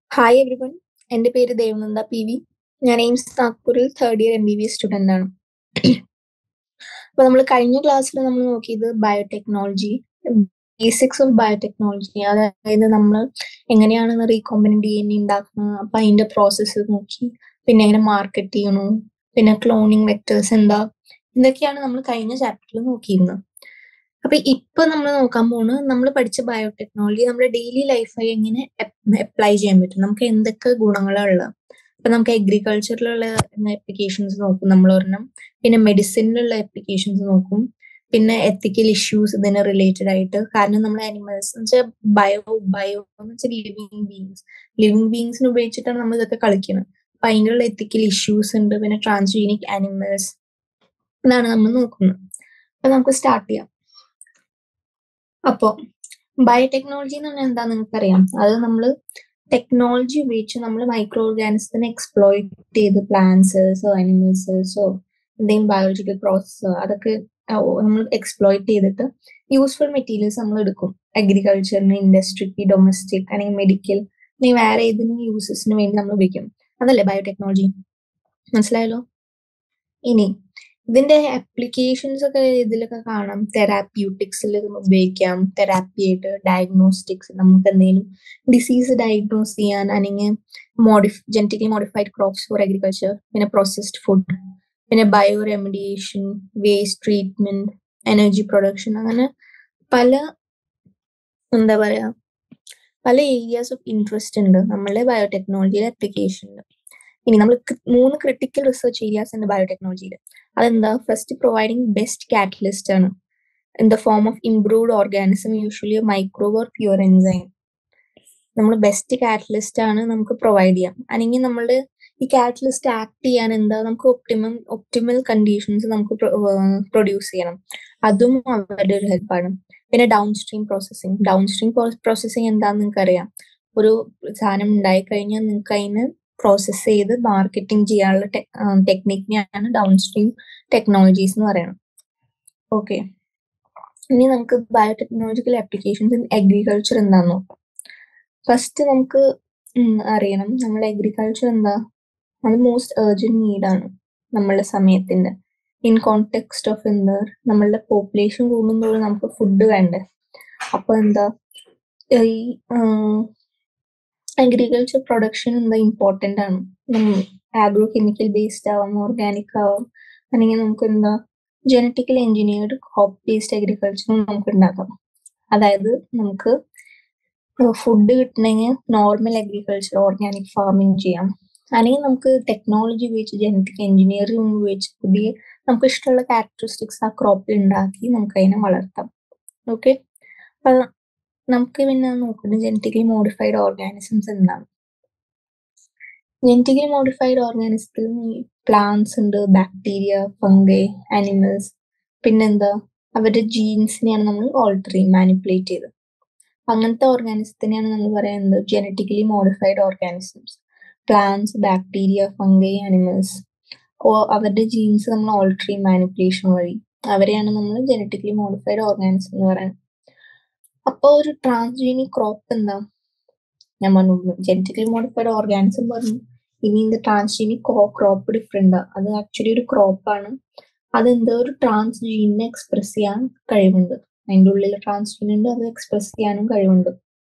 Hi everyone എൻ്റെ പേര് Devananda P V ഞാൻ എയിംസ് നാഗ്പൂരിൽ third year M B B S student ആണ് അപ്പോൾ നമ്മൾ കഴിഞ്ഞ ക്ലാസ്സിൽ നമ്മൾ നോക്കിയത് ബയോടെക്നോളജി ബേസിക്സ് ഓഫ് ബയോടെക്നോളജി അതായത് നമ്മൾ എങ്ങനെയാണ് റീകോമ്പിനന്റ് ഡി എൻ എ ഉണ്ടാക്കുന്നത് അപ്പം അതിൻ്റെ പ്രോസസ്സ് നോക്കി പിന്നെ എങ്ങനെ മാർക്കറ്റ് ചെയ്യണു പിന്നെ ക്ലോണിങ് വെക്ടേഴ്സ് എന്താ ഇതൊക്കെയാണ് നമ്മൾ കഴിഞ്ഞ ചാപ്റ്ററിൽ നോക്കിയിരുന്നത് അപ്പൊ ഇപ്പൊ നമ്മൾ നോക്കാൻ പോകുന്നത് നമ്മൾ പഠിച്ച ബയോടെക്നോളജി നമ്മുടെ ഡെയിലി ലൈഫായി എങ്ങനെ അപ്ലൈ ചെയ്യാൻ പറ്റും നമുക്ക് എന്തൊക്കെ ഗുണങ്ങളാണ് ഉള്ളത് ഇപ്പൊ നമുക്ക് അഗ്രികൾച്ചറിലുള്ള ആപ്ലിക്കേഷൻസ് നോക്കും നമ്മൾ ഒരെണ്ണം പിന്നെ മെഡിസിനിലുള്ള ആപ്ലിക്കേഷൻസ് നോക്കും പിന്നെ എത്തിക്കൽ ഇഷ്യൂസ് ഇതിന് റിലേറ്റഡ് ആയിട്ട് കാരണം നമ്മൾ ആനിമൽസ് എന്ന് വെച്ചാൽ ബയോ ബയോ എന്ന് വെച്ചാൽ ലിവിങ് ബീങ്സ് ലിവിങ് ബീങ്സിന് ഉപയോഗിച്ചിട്ടാണ് നമ്മൾ ഇതൊക്കെ കളിക്കുന്നത് അപ്പൊ അതിനുള്ള എത്തിക്കൽ ഇഷ്യൂസ് ഉണ്ട് പിന്നെ ട്രാൻസ്ജീനിക് ആനിമൽസ് ഇതാണ് നമ്മൾ നോക്കുന്നത് അപ്പൊ നമുക്ക് സ്റ്റാർട്ട് ചെയ്യാം അപ്പോ ബയോടെക്നോളജി എന്ന് പറഞ്ഞാൽ എന്താ നിങ്ങൾക്കറിയാം അത് നമ്മൾ ടെക്നോളജി ഉപയോഗിച്ച് നമ്മൾ മൈക്രോ ഓർഗാനിസത്തിനെ എക്സ്പ്ലോയിറ്റ് ചെയ്ത് പ്ലാന്റ്സോ അനിമൽസോ എന്തെങ്കിലും ബയോളജിക്കൽ പ്രോസസ്സോ അതൊക്കെ നമ്മൾ എക്സ്പ്ലോയിറ്റ് ചെയ്തിട്ട് യൂസ്ഫുൾ മെറ്റീരിയൽസ് നമ്മൾ എടുക്കും അഗ്രികൾച്ചറിന് ഇൻഡസ്ട്രിക്ക് ഡൊമസ്റ്റിക് അല്ലെങ്കിൽ മെഡിക്കൽ അല്ലെങ്കിൽ വേറെ ഏതെങ്കിലും യൂസസിന് വേണ്ടി നമ്മൾ ഉപയോഗിക്കും അതല്ലേ ബയോടെക്നോളജി മനസ്സിലായല്ലോ ഇനി ഇതിന്റെ ആപ്ലിക്കേഷൻസ് ഒക്കെ ഇതിലൊക്കെ കാണാം തെറാപ്യൂട്ടിക്സിൽ ഉപയോഗിക്കാം തെറാപ്പി ആയിട്ട് ഡയഗ്നോസ്റ്റിക്സ് നമുക്ക് എന്തെങ്കിലും ഡിസീസ് ഡയഗ്നോസ് ചെയ്യാൻ അല്ലെങ്കിൽ മോഡിഫ് genetically modified crops for agriculture പിന്നെ പ്രോസസ്ഡ് ഫുഡ് പിന്നെ bioremediation waste treatment energy production അങ്ങനെ പല എന്താ പറയാ പല ഏരിയാസ് ഓഫ് ഇൻട്രസ്റ്റ് ഉണ്ട് നമ്മളുടെ ബയോടെക്നോളജിയിലെ ആപ്ലിക്കേഷനിൽ ഇനി നമ്മൾ മൂന്ന് ക്രിട്ടിക്കൽ റിസർച്ച് ഏരിയാസ് ഉണ്ട് ബയോടെക്നോളജിയിൽ അതെന്താ ഫസ്റ്റ് പ്രൊവൈഡിങ് ബെസ്റ്റ് കാറ്റലിസ്റ്റ് ആണ് in the form of improved organism usually microbe or pure enzyme നമ്മൾ ബെസ്റ്റ് കാറ്റലിസ്റ്റ് ആണ് നമുക്ക് പ്രൊവൈഡ് ചെയ്യാം അല്ലെങ്കിൽ നമ്മൾ ഈ കാറ്റലിസ്റ്റ് ആക്ട് ചെയ്യാൻ എന്താ നമുക്ക് ഒപ്റ്റിമം ഒപ്റ്റിമൽ കണ്ടീഷൻസ് നമുക്ക് പ്രൊഡ്യൂസ് ചെയ്യണം അതും അവരുടെ ഒരു ഹെൽപ്പാണ് പിന്നെ downstream processing downstream processing എന്താണെന്ന് നിങ്ങൾക്ക് അറിയാം ഒരു സാധനം ഉണ്ടായി കഴിഞ്ഞാൽ നിങ്ങൾക്ക് അതിന് പ്രോസസ്സ് ചെയ്ത് മാർക്കറ്റിംഗ് ചെയ്യാനുള്ള ടെക്നിക്കിനെയാണ് ഡൗൺ സ്ട്രീം ടെക്നോളജീസ് എന്ന് പറയുന്നത് ഓക്കെ ഇനി നമുക്ക് ബയോടെക്നോളജിക്കൽ ആപ്ലിക്കേഷൻസ് ഇൻ അഗ്രികൾച്ചർ എന്താന്ന് നോക്കാം ഫസ്റ്റ് നമുക്ക് അറിയണം നമ്മുടെ അഗ്രികൾച്ചർ എന്താ അത് മോസ്റ്റ് ഏർജന്റ് നീഡാണ് നമ്മളുടെ സമയത്തിന്റെ ഇൻ കോണ്ടെക്സ്റ്റ് ഓഫ് എന്താ നമ്മളുടെ പോപ്പുലേഷൻ കൂടുന്നതോടെ നമുക്ക് ഫുഡ് വേണ്ടേ അപ്പൊ എന്താ ഈ അഗ്രികൾച്ചർ പ്രൊഡക്ഷൻ എന്താ ഇമ്പോർട്ടന്റ് ആണ് ആഗ്രോ കെമിക്കൽ ബേസ്ഡ് ആവാം ഓർഗാനിക് ആവാം അല്ലെങ്കിൽ നമുക്ക് എന്താ ജനറ്റിക്കൽ എഞ്ചിനീയർഡ് ക്രോപ്പ് ബേസ്ഡ് അഗ്രികൾച്ചറും നമുക്ക് ഉണ്ടാക്കാം അതായത് നമുക്ക് ഫുഡ് കിട്ടണമെങ്കിൽ നോർമൽ അഗ്രികൾച്ചർ ഓർഗാനിക് ഫാമിംഗ് ചെയ്യാം അല്ലെങ്കിൽ നമുക്ക് ടെക്നോളജി ഉപയോഗിച്ച് ജനറ്റിക് എഞ്ചിനീയറിംഗ് ഉപയോഗിച്ച് പുതിയ നമുക്ക് ഇഷ്ടമുള്ള ക്യാരക്ടറിസ്റ്റിക്സ് ആ ക്രോപ്പിൽ ഉണ്ടാക്കി നമുക്ക് അതിനെ വളർത്താം ഓക്കെ അപ്പൊ നമുക്ക് പിന്നെ നോക്കുന്നത് ജനറ്റിക്കലി മോഡിഫൈഡ് ഓർഗാനിസംസ് എന്താണ് ജനറ്റിക്കലി മോഡിഫൈഡ് ഓർഗാനിസത്തിൽ പ്ലാന്റ്സ് ഉണ്ട് ബാക്ടീരിയ ഫംഗൈ ആനിമൽസ് പിന്നെന്താ അവരുടെ ജീൻസിനെയാണ് നമ്മൾ ഓൾട്ടർ ചെയ്യും മാനിപ്പുലേറ്റ് ചെയ്ത് അങ്ങനത്തെ ഓർഗാനിസത്തിനെയാണ് നമ്മൾ പറയുന്നത് genetically modified organisms plants bacteria fungi animals അവരുടെ ജീൻസ് നമ്മൾ ഓൾട്ടർ ചെയ്യും മാനിപ്പുലേഷൻ വഴി അവരെയാണ് നമ്മൾ ജനറ്റിക്കലി മോഡിഫൈഡ് ഓർഗാനിസം എന്ന് പറയുന്നത് അപ്പൊ ഒരു ട്രാൻസ്ജീനിക് ക്രോപ്പ് എന്താ ഞാൻ പറഞ്ഞു ജനറ്റിക്കലി മോഡിഫൈഡ് ഓർഗാനിസം പറഞ്ഞു ഇനി ഇത് ട്രാൻസ്ജീനിക് ക്രോപ്പ് ഡിഫറെന്റ് അത് ആക്ച്വലി ഒരു ക്രോപ്പാണ് അതെന്തോ ഒരു ട്രാൻസ്ജീനിനെ എക്സ്പ്രസ് ചെയ്യാൻ കഴിവുണ്ട് അതിൻ്റെ ഉള്ളിൽ ട്രാൻസ്ജീൻ ഉണ്ട് അത് എക്സ്പ്രസ് ചെയ്യാനും കഴിവുണ്ട്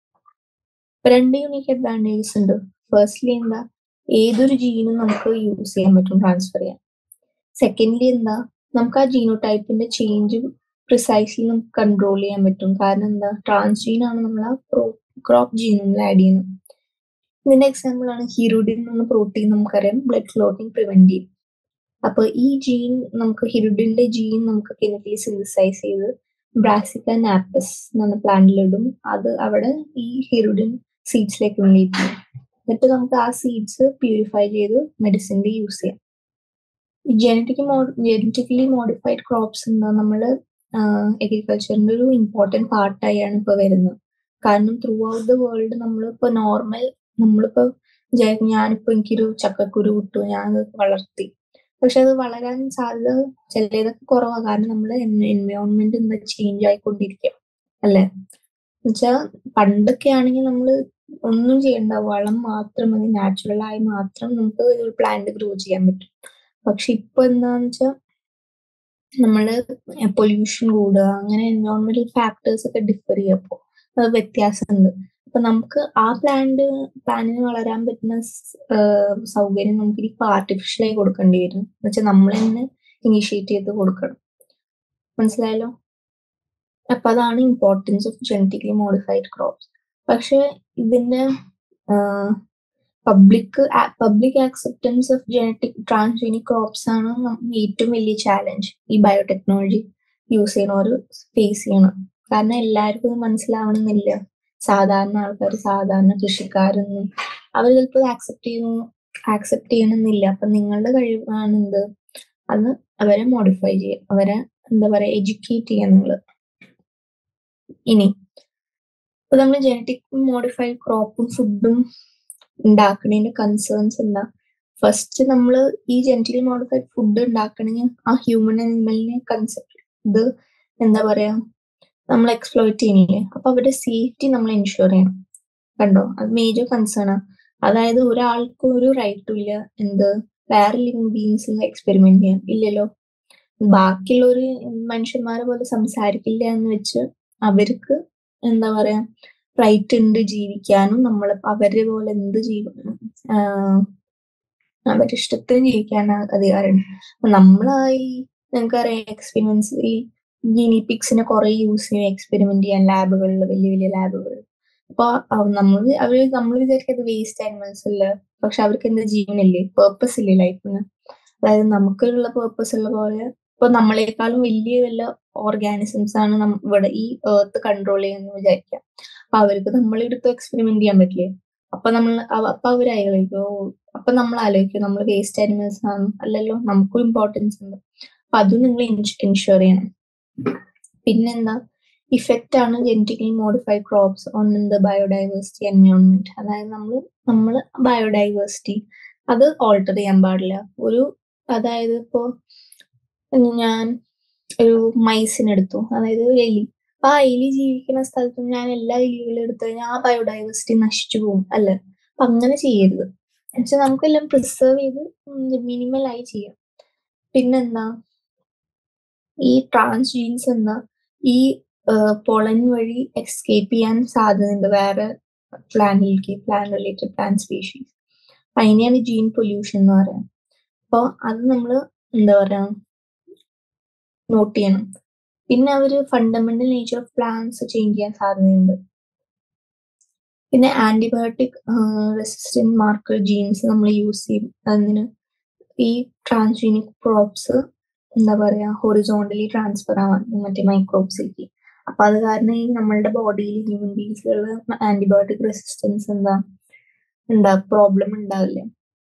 രണ്ട് യൂണിക് അഡ്വാൻറ്റേജസ് ഉണ്ട് ഫസ്റ്റ്ലി എന്താ ഏതൊരു ജീനും നമുക്ക് യൂസ് ചെയ്യാൻ പറ്റും ട്രാൻസ്ഫർ ചെയ്യാൻ സെക്കൻഡ്ലി എന്താ നമുക്ക് ആ ജീനോടൈപ്പിന്റെ ചേഞ്ച് പ്രിസൈസ്ലി നമുക്ക് കൺട്രോൾ ചെയ്യാൻ പറ്റും കാരണം എന്താ ട്രാൻസ്ജീൻ ആണ് നമ്മൾ ആ ക്രോപ്പ് ജീൻ നമ്മൾ ആഡ് ചെയ്യുന്നത് ഇതിന്റെ എക്സാമ്പിൾ ആണ് ഹിറുഡിൻ എന്ന പ്രോട്ടീൻ നമുക്കറിയാം ബ്ലഡ് ക്ലോട്ടിങ് പ്രിവെന്റ് ചെയ്യും അപ്പൊ ഈ ജീൻ നമുക്ക് ഹിറുഡിന്റെ ജീൻ നമുക്ക് കെമിക്കലി സിന്തസൈസ് ചെയ്ത് ബ്രാസിക്ക നാപ്പസ് എന്ന പ്ലാന്റിലിടും അത് അവിടെ ഈ ഹിറുഡിൻ സീഡ്സിലേക്ക് റിലീറ്റ് ചെയ്യും എന്നിട്ട് നമുക്ക് ആ സീഡ്സ് പ്യൂരിഫൈ ചെയ്ത് മെഡിസിനിൽ യൂസ് ചെയ്യാം ജനറ്റിക് ജനറ്റിക്കലി മോഡിഫൈഡ് ക്രോപ്സ് എന്താ നമ്മള് അഗ്രികൾച്ചറിന്റെ ഒരു ഇമ്പോർട്ടൻറ്റ് പാർട്ടായാണ് ഇപ്പൊ വരുന്നത് കാരണം ത്രൂ ഔട്ട് ദ വേൾഡ് നമ്മളിപ്പോ നോർമൽ നമ്മളിപ്പോ ഞാനിപ്പോ എനിക്കൊരു ചക്കക്കുരു കിട്ടു ഞാൻ വളർത്തി പക്ഷെ അത് വളരാൻ സാധ്യത ചിലതൊക്കെ കുറവാണ് കാരണം നമ്മുടെ എൻവയോൺമെന്റ് എന്താ ചേഞ്ച് ആയിക്കൊണ്ടിരിക്കുക അല്ലേ എന്നുവെച്ചാൽ പണ്ടൊക്കെ ആണെങ്കിൽ നമ്മൾ ഒന്നും ചെയ്യണ്ട വളം മാത്രം മതി നാച്ചുറൽ ആയി മാത്രം നമുക്ക് ഒരു പ്ലാന്റ് ഗ്രോ ചെയ്യാൻ പറ്റും പക്ഷെ ഇപ്പൊ എന്താന്ന് വെച്ചാൽ നമ്മള് പൊല്യൂഷൻ കൂടുക അങ്ങനെ എൻവയോൺമെന്റൽ ഫാക്ടേഴ്സ് ഒക്കെ ഡിഫർ ചെയ്യപ്പോ അത് വ്യത്യാസമുണ്ട് അപ്പൊ നമുക്ക് ആ പ്ലാന്റ് പ്ലാന്റിന് വളരാൻ പറ്റുന്ന സ്- ആഹ് സൗകര്യം നമുക്ക് ഇപ്പൊ ആർട്ടിഫിഷ്യലായി കൊടുക്കേണ്ടി വരും എന്ന് വെച്ചാൽ നമ്മൾ തന്നെ ഇനിഷ്യേറ്റ് ചെയ്ത് കൊടുക്കണം മനസ്സിലായല്ലോ അപ്പൊ അതാണ് importance of genetically modified crops പക്ഷെ ഇതിന്റെ public public acceptance of genetic transgenic crops ആണ് നം- ഏറ്റവും വലിയ ചാലഞ്ച് ഈ ബയോടെക്നോളജി യൂസ് ചെയ്യണവർ ഫേസ് ചെയ്യണം കാരണം എല്ലാവർക്കും ഇത് മനസ്സിലാവണമെന്നില്ല സാധാരണ ആൾക്കാർ സാധാരണ കൃഷിക്കാരൊന്നും അവർ ചിലപ്പോൾ ആക്സെപ്റ്റ് ചെയ്യുന്നു ആക്സെപ്റ്റ് ചെയ്യണമെന്നില്ല അപ്പൊ നിങ്ങളുടെ കഴിവാണ് എന്ത് അത് അവരെ മോഡിഫൈ ചെയ്യുക അവരെ എന്താ പറയാ എഡ്യൂക്കേറ്റ് ചെയ്യുക നിങ്ങള് ഇനി ഇപ്പൊ നമ്മൾ ജനറ്റിക് മോഡിഫൈഡ് ക്രോപ്പും ഫുഡും ഉണ്ടാക്കണതിന്റെ കൺസേൺസ് എന്താ ഫസ്റ്റ് നമ്മൾ ഈ ജനറ്റിക്കലി മോഡിഫൈഡ് ഫുഡ് ഉണ്ടാക്കണമെങ്കിൽ ആ ഹ്യൂമൻ അനിമലിനെ കൺസെപ്റ്റ് ഇത് എന്താ പറയാ നമ്മൾ എക്സ്പ്ലോയിറ്റ് ചെയ്യുന്നില്ലേ അപ്പൊ അവരുടെ സേഫ്റ്റി നമ്മൾ എൻഷുർ ചെയ്യണം കണ്ടോ അത് മേജർ കൺസേൺ ആണ് അതായത് ഒരാൾക്കും ഒരു റൈറ്റും ഇല്ല എന്ത് വേറെ ലിവിങ് ബീങ്സിൽ എക്സ്പെരിമെന്റ് ചെയ്യാൻ ഇല്ലല്ലോ ബാക്കിയുള്ളൊരു മനുഷ്യന്മാരെ പോലെ സംസാരിക്കില്ല എന്ന് വെച്ച് അവർക്ക് എന്താ പറയാ റൈറ്റ് ഉണ്ട് ജീവിക്കാനും നമ്മൾ അവരെ പോലെ എന്ത് ജീവ ആഹ് അവരുടെ ഇഷ്ടത്തിന് ജീവിക്കാൻ അധികാരമുണ്ട് അപ്പൊ നമ്മളായി നിങ്ങൾക്കറിയാം എക്സ്പെരിമെന്റ്സ് ഈ ഗിനി പിക്സിനെ കുറെ യൂസ് ചെയ്യും എക്സ്പെരിമെന്റ് ചെയ്യാൻ ലാബുകളിൽ വലിയ വലിയ ലാബുകളിൽ അപ്പൊ നമ്മൾ അവര് നമ്മൾ വിചാരിക്കും അത് വേസ്റ്റ് ആനിമൽസ് അല്ല പക്ഷെ അവർക്ക് എന്താ ജീവനില്ലേ പേർപ്പസ് ഇല്ലേ ലൈഫിന് അതായത് നമുക്കുള്ള പേർപ്പസ് ഉള്ള പോലെ ഇപ്പൊ നമ്മളെക്കാളും വലിയ വല്ല ഓർഗാനിസംസ് ആണ് നം- ഇവിടെ ഈ ഏർത്ത് കൺട്രോൾ ചെയ്യുന്നത് വിചാരിക്കാം അപ്പൊ അവർക്ക് നമ്മളെടുത്ത് എക്സ്പെരിമെന്റ് ചെയ്യാൻ പറ്റില്ലേ അപ്പൊ നമ്മൾ അവ- അപ്പൊ അവർ ആലോചിക്കും "ഓ, അപ്പൊ നമ്മൾ ആലോചിക്കും നമ്മൾ വേസ്റ്റ് ആനിമൽസ് ആണ് അല്ലല്ലോ നമുക്കും ഇമ്പോർട്ടൻസ് ഉണ്ട് അപ്പൊ അതും നിങ്ങൾ ഇൻഷുർ ചെയ്യണം പിന്നെന്താ ഇഫക്റ്റ് ആണ് genetically modified crops on the biodiversity environment അതായത് നമ്മൾ നമ്മൾ ബയോഡൈവേഴ്സിറ്റി അത് ഓൾട്ടർ ചെയ്യാൻ പാടില്ല ഒരു അതായത് ഇപ്പോ ഞാൻ ഒരു മൈസിനെ എടുത്തു അതായത് ഒരു എലി അപ്പൊ ആ എലി ജീവിക്കുന്ന സ്ഥലത്ത് ഞാൻ എല്ലാ എലികളും എടുത്തു കഴിഞ്ഞാൽ ആ ബയോഡൈവേഴ്സിറ്റി നശിച്ചു പോകും അല്ലെ അപ്പൊ അങ്ങനെ ചെയ്യരുത് എന്നുവെച്ചാൽ നമുക്കെല്ലാം പ്രിസർവ് ചെയ്ത് മിനിമൽ ആയി ചെയ്യാം പിന്നെന്താ ഈ ട്രാൻസ് ജീൻസ് എന്ന ഈ പൊളൻ വഴി എസ്കേപ്പ് ചെയ്യാൻ സാധ്യതയുണ്ട് വേറെ പ്ലാനിലേക്ക് പ്ലാൻ റിലേറ്റഡ് പ്ലാൻ സ്പീഷീസ് അതിനെയാണ് ജീൻ പൊല്യൂഷൻ എന്ന് പറയാം അപ്പൊ അത് നമ്മൾ എന്താ പറയാ നോട്ട് ചെയ്യണം പിന്നെ അവര് fundamental nature of plants change ചെയ്യാൻ സാധ്യതയുണ്ട് പിന്നെ ആന്റിബയോട്ടിക് റെസിസ്റ്റന്റ് മാർക്കർ ജീൻസ് നമ്മൾ യൂസ് ചെയ്യും അതിന് ഈ ട്രാൻസ്ജീനിക് ക്രോപ്സ് എന്താ പറയാ ഹൊറിസോണ്ടലി ട്രാൻസ്ഫർ ആവാൻ മറ്റേ മൈക്രോബ്സിലേക്ക് അപ്പൊ അത് കാരണം ഈ നമ്മളുടെ ബോഡിയിൽ ഹ്യൂമൻ ബീങ്സിലുള്ള ആന്റിബയോട്ടിക് റെസിസ്റ്റൻസ് എന്താ ഉണ്ടാ പ്രോബ്ലം ഉണ്ടാവില്ല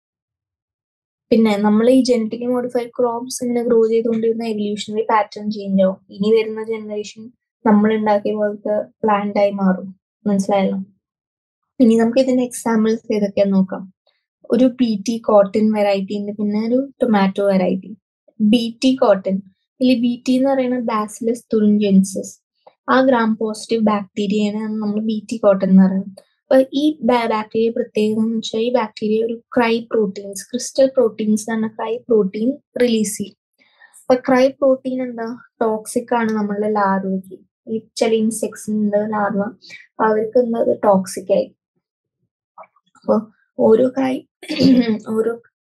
പിന്നെ നമ്മൾ ഈ ജനറ്റിക്കലി മോഡിഫൈഡ് ക്രോപ്സ് ഇങ്ങനെ ഗ്രോ ചെയ്തുകൊണ്ടിരുന്ന എവല്യൂഷണറി പാറ്റേൺ ചേഞ്ച് ആവും ഇനി വരുന്ന ജനറേഷൻ നമ്മൾ ഉണ്ടാക്കിയ പോലത്തെ പ്ലാന്റ് ആയി മാറും മനസ്സിലായല്ലോ ഇനി നമുക്ക് ഇതിന്റെ എക്സാമ്പിൾസ് ഏതൊക്കെയാന്ന് നോക്കാം ഒരു ബി ടി കോട്ടൺ വെറൈറ്റി ഉണ്ട് പിന്നെ ഒരു tomato variety B T cotton ഇതിൽ ബി ടി എന്ന് പറയുന്നത് ബാസിലസ് തുറിഞ്ചെൻസിസ് ആ ഗ്രാം പോസിറ്റീവ് ബാക്ടീരിയയാണ് നമ്മൾ ബി ടി കോട്ടൺ എന്ന് പറയുന്നത് അപ്പൊ ഈ ബാക്ടീരിയ പ്രത്യേകത എന്ന് വെച്ചാൽ ഈ ബാക്ടീരിയ ഒരു ക്രൈ പ്രോട്ടീൻസ് ക്രിസ്റ്റൽ പ്രോട്ടീൻസ് എന്ന ക്രൈ പ്രോട്ടീൻ റിലീസ് ചെയ്യും അപ്പൊ ക്രൈ പ്രോട്ടീൻ എന്താ ടോക്സിക് ആണ് നമ്മളുടെ ലാർവയ്ക്ക് ഈ ചില ഇൻസെക്ട്സിന്റെ ലാർവ അവർക്ക് എന്താ ടോക്സിക് ആയി അപ്പൊ ഓരോ ക്രൈ ഓരോ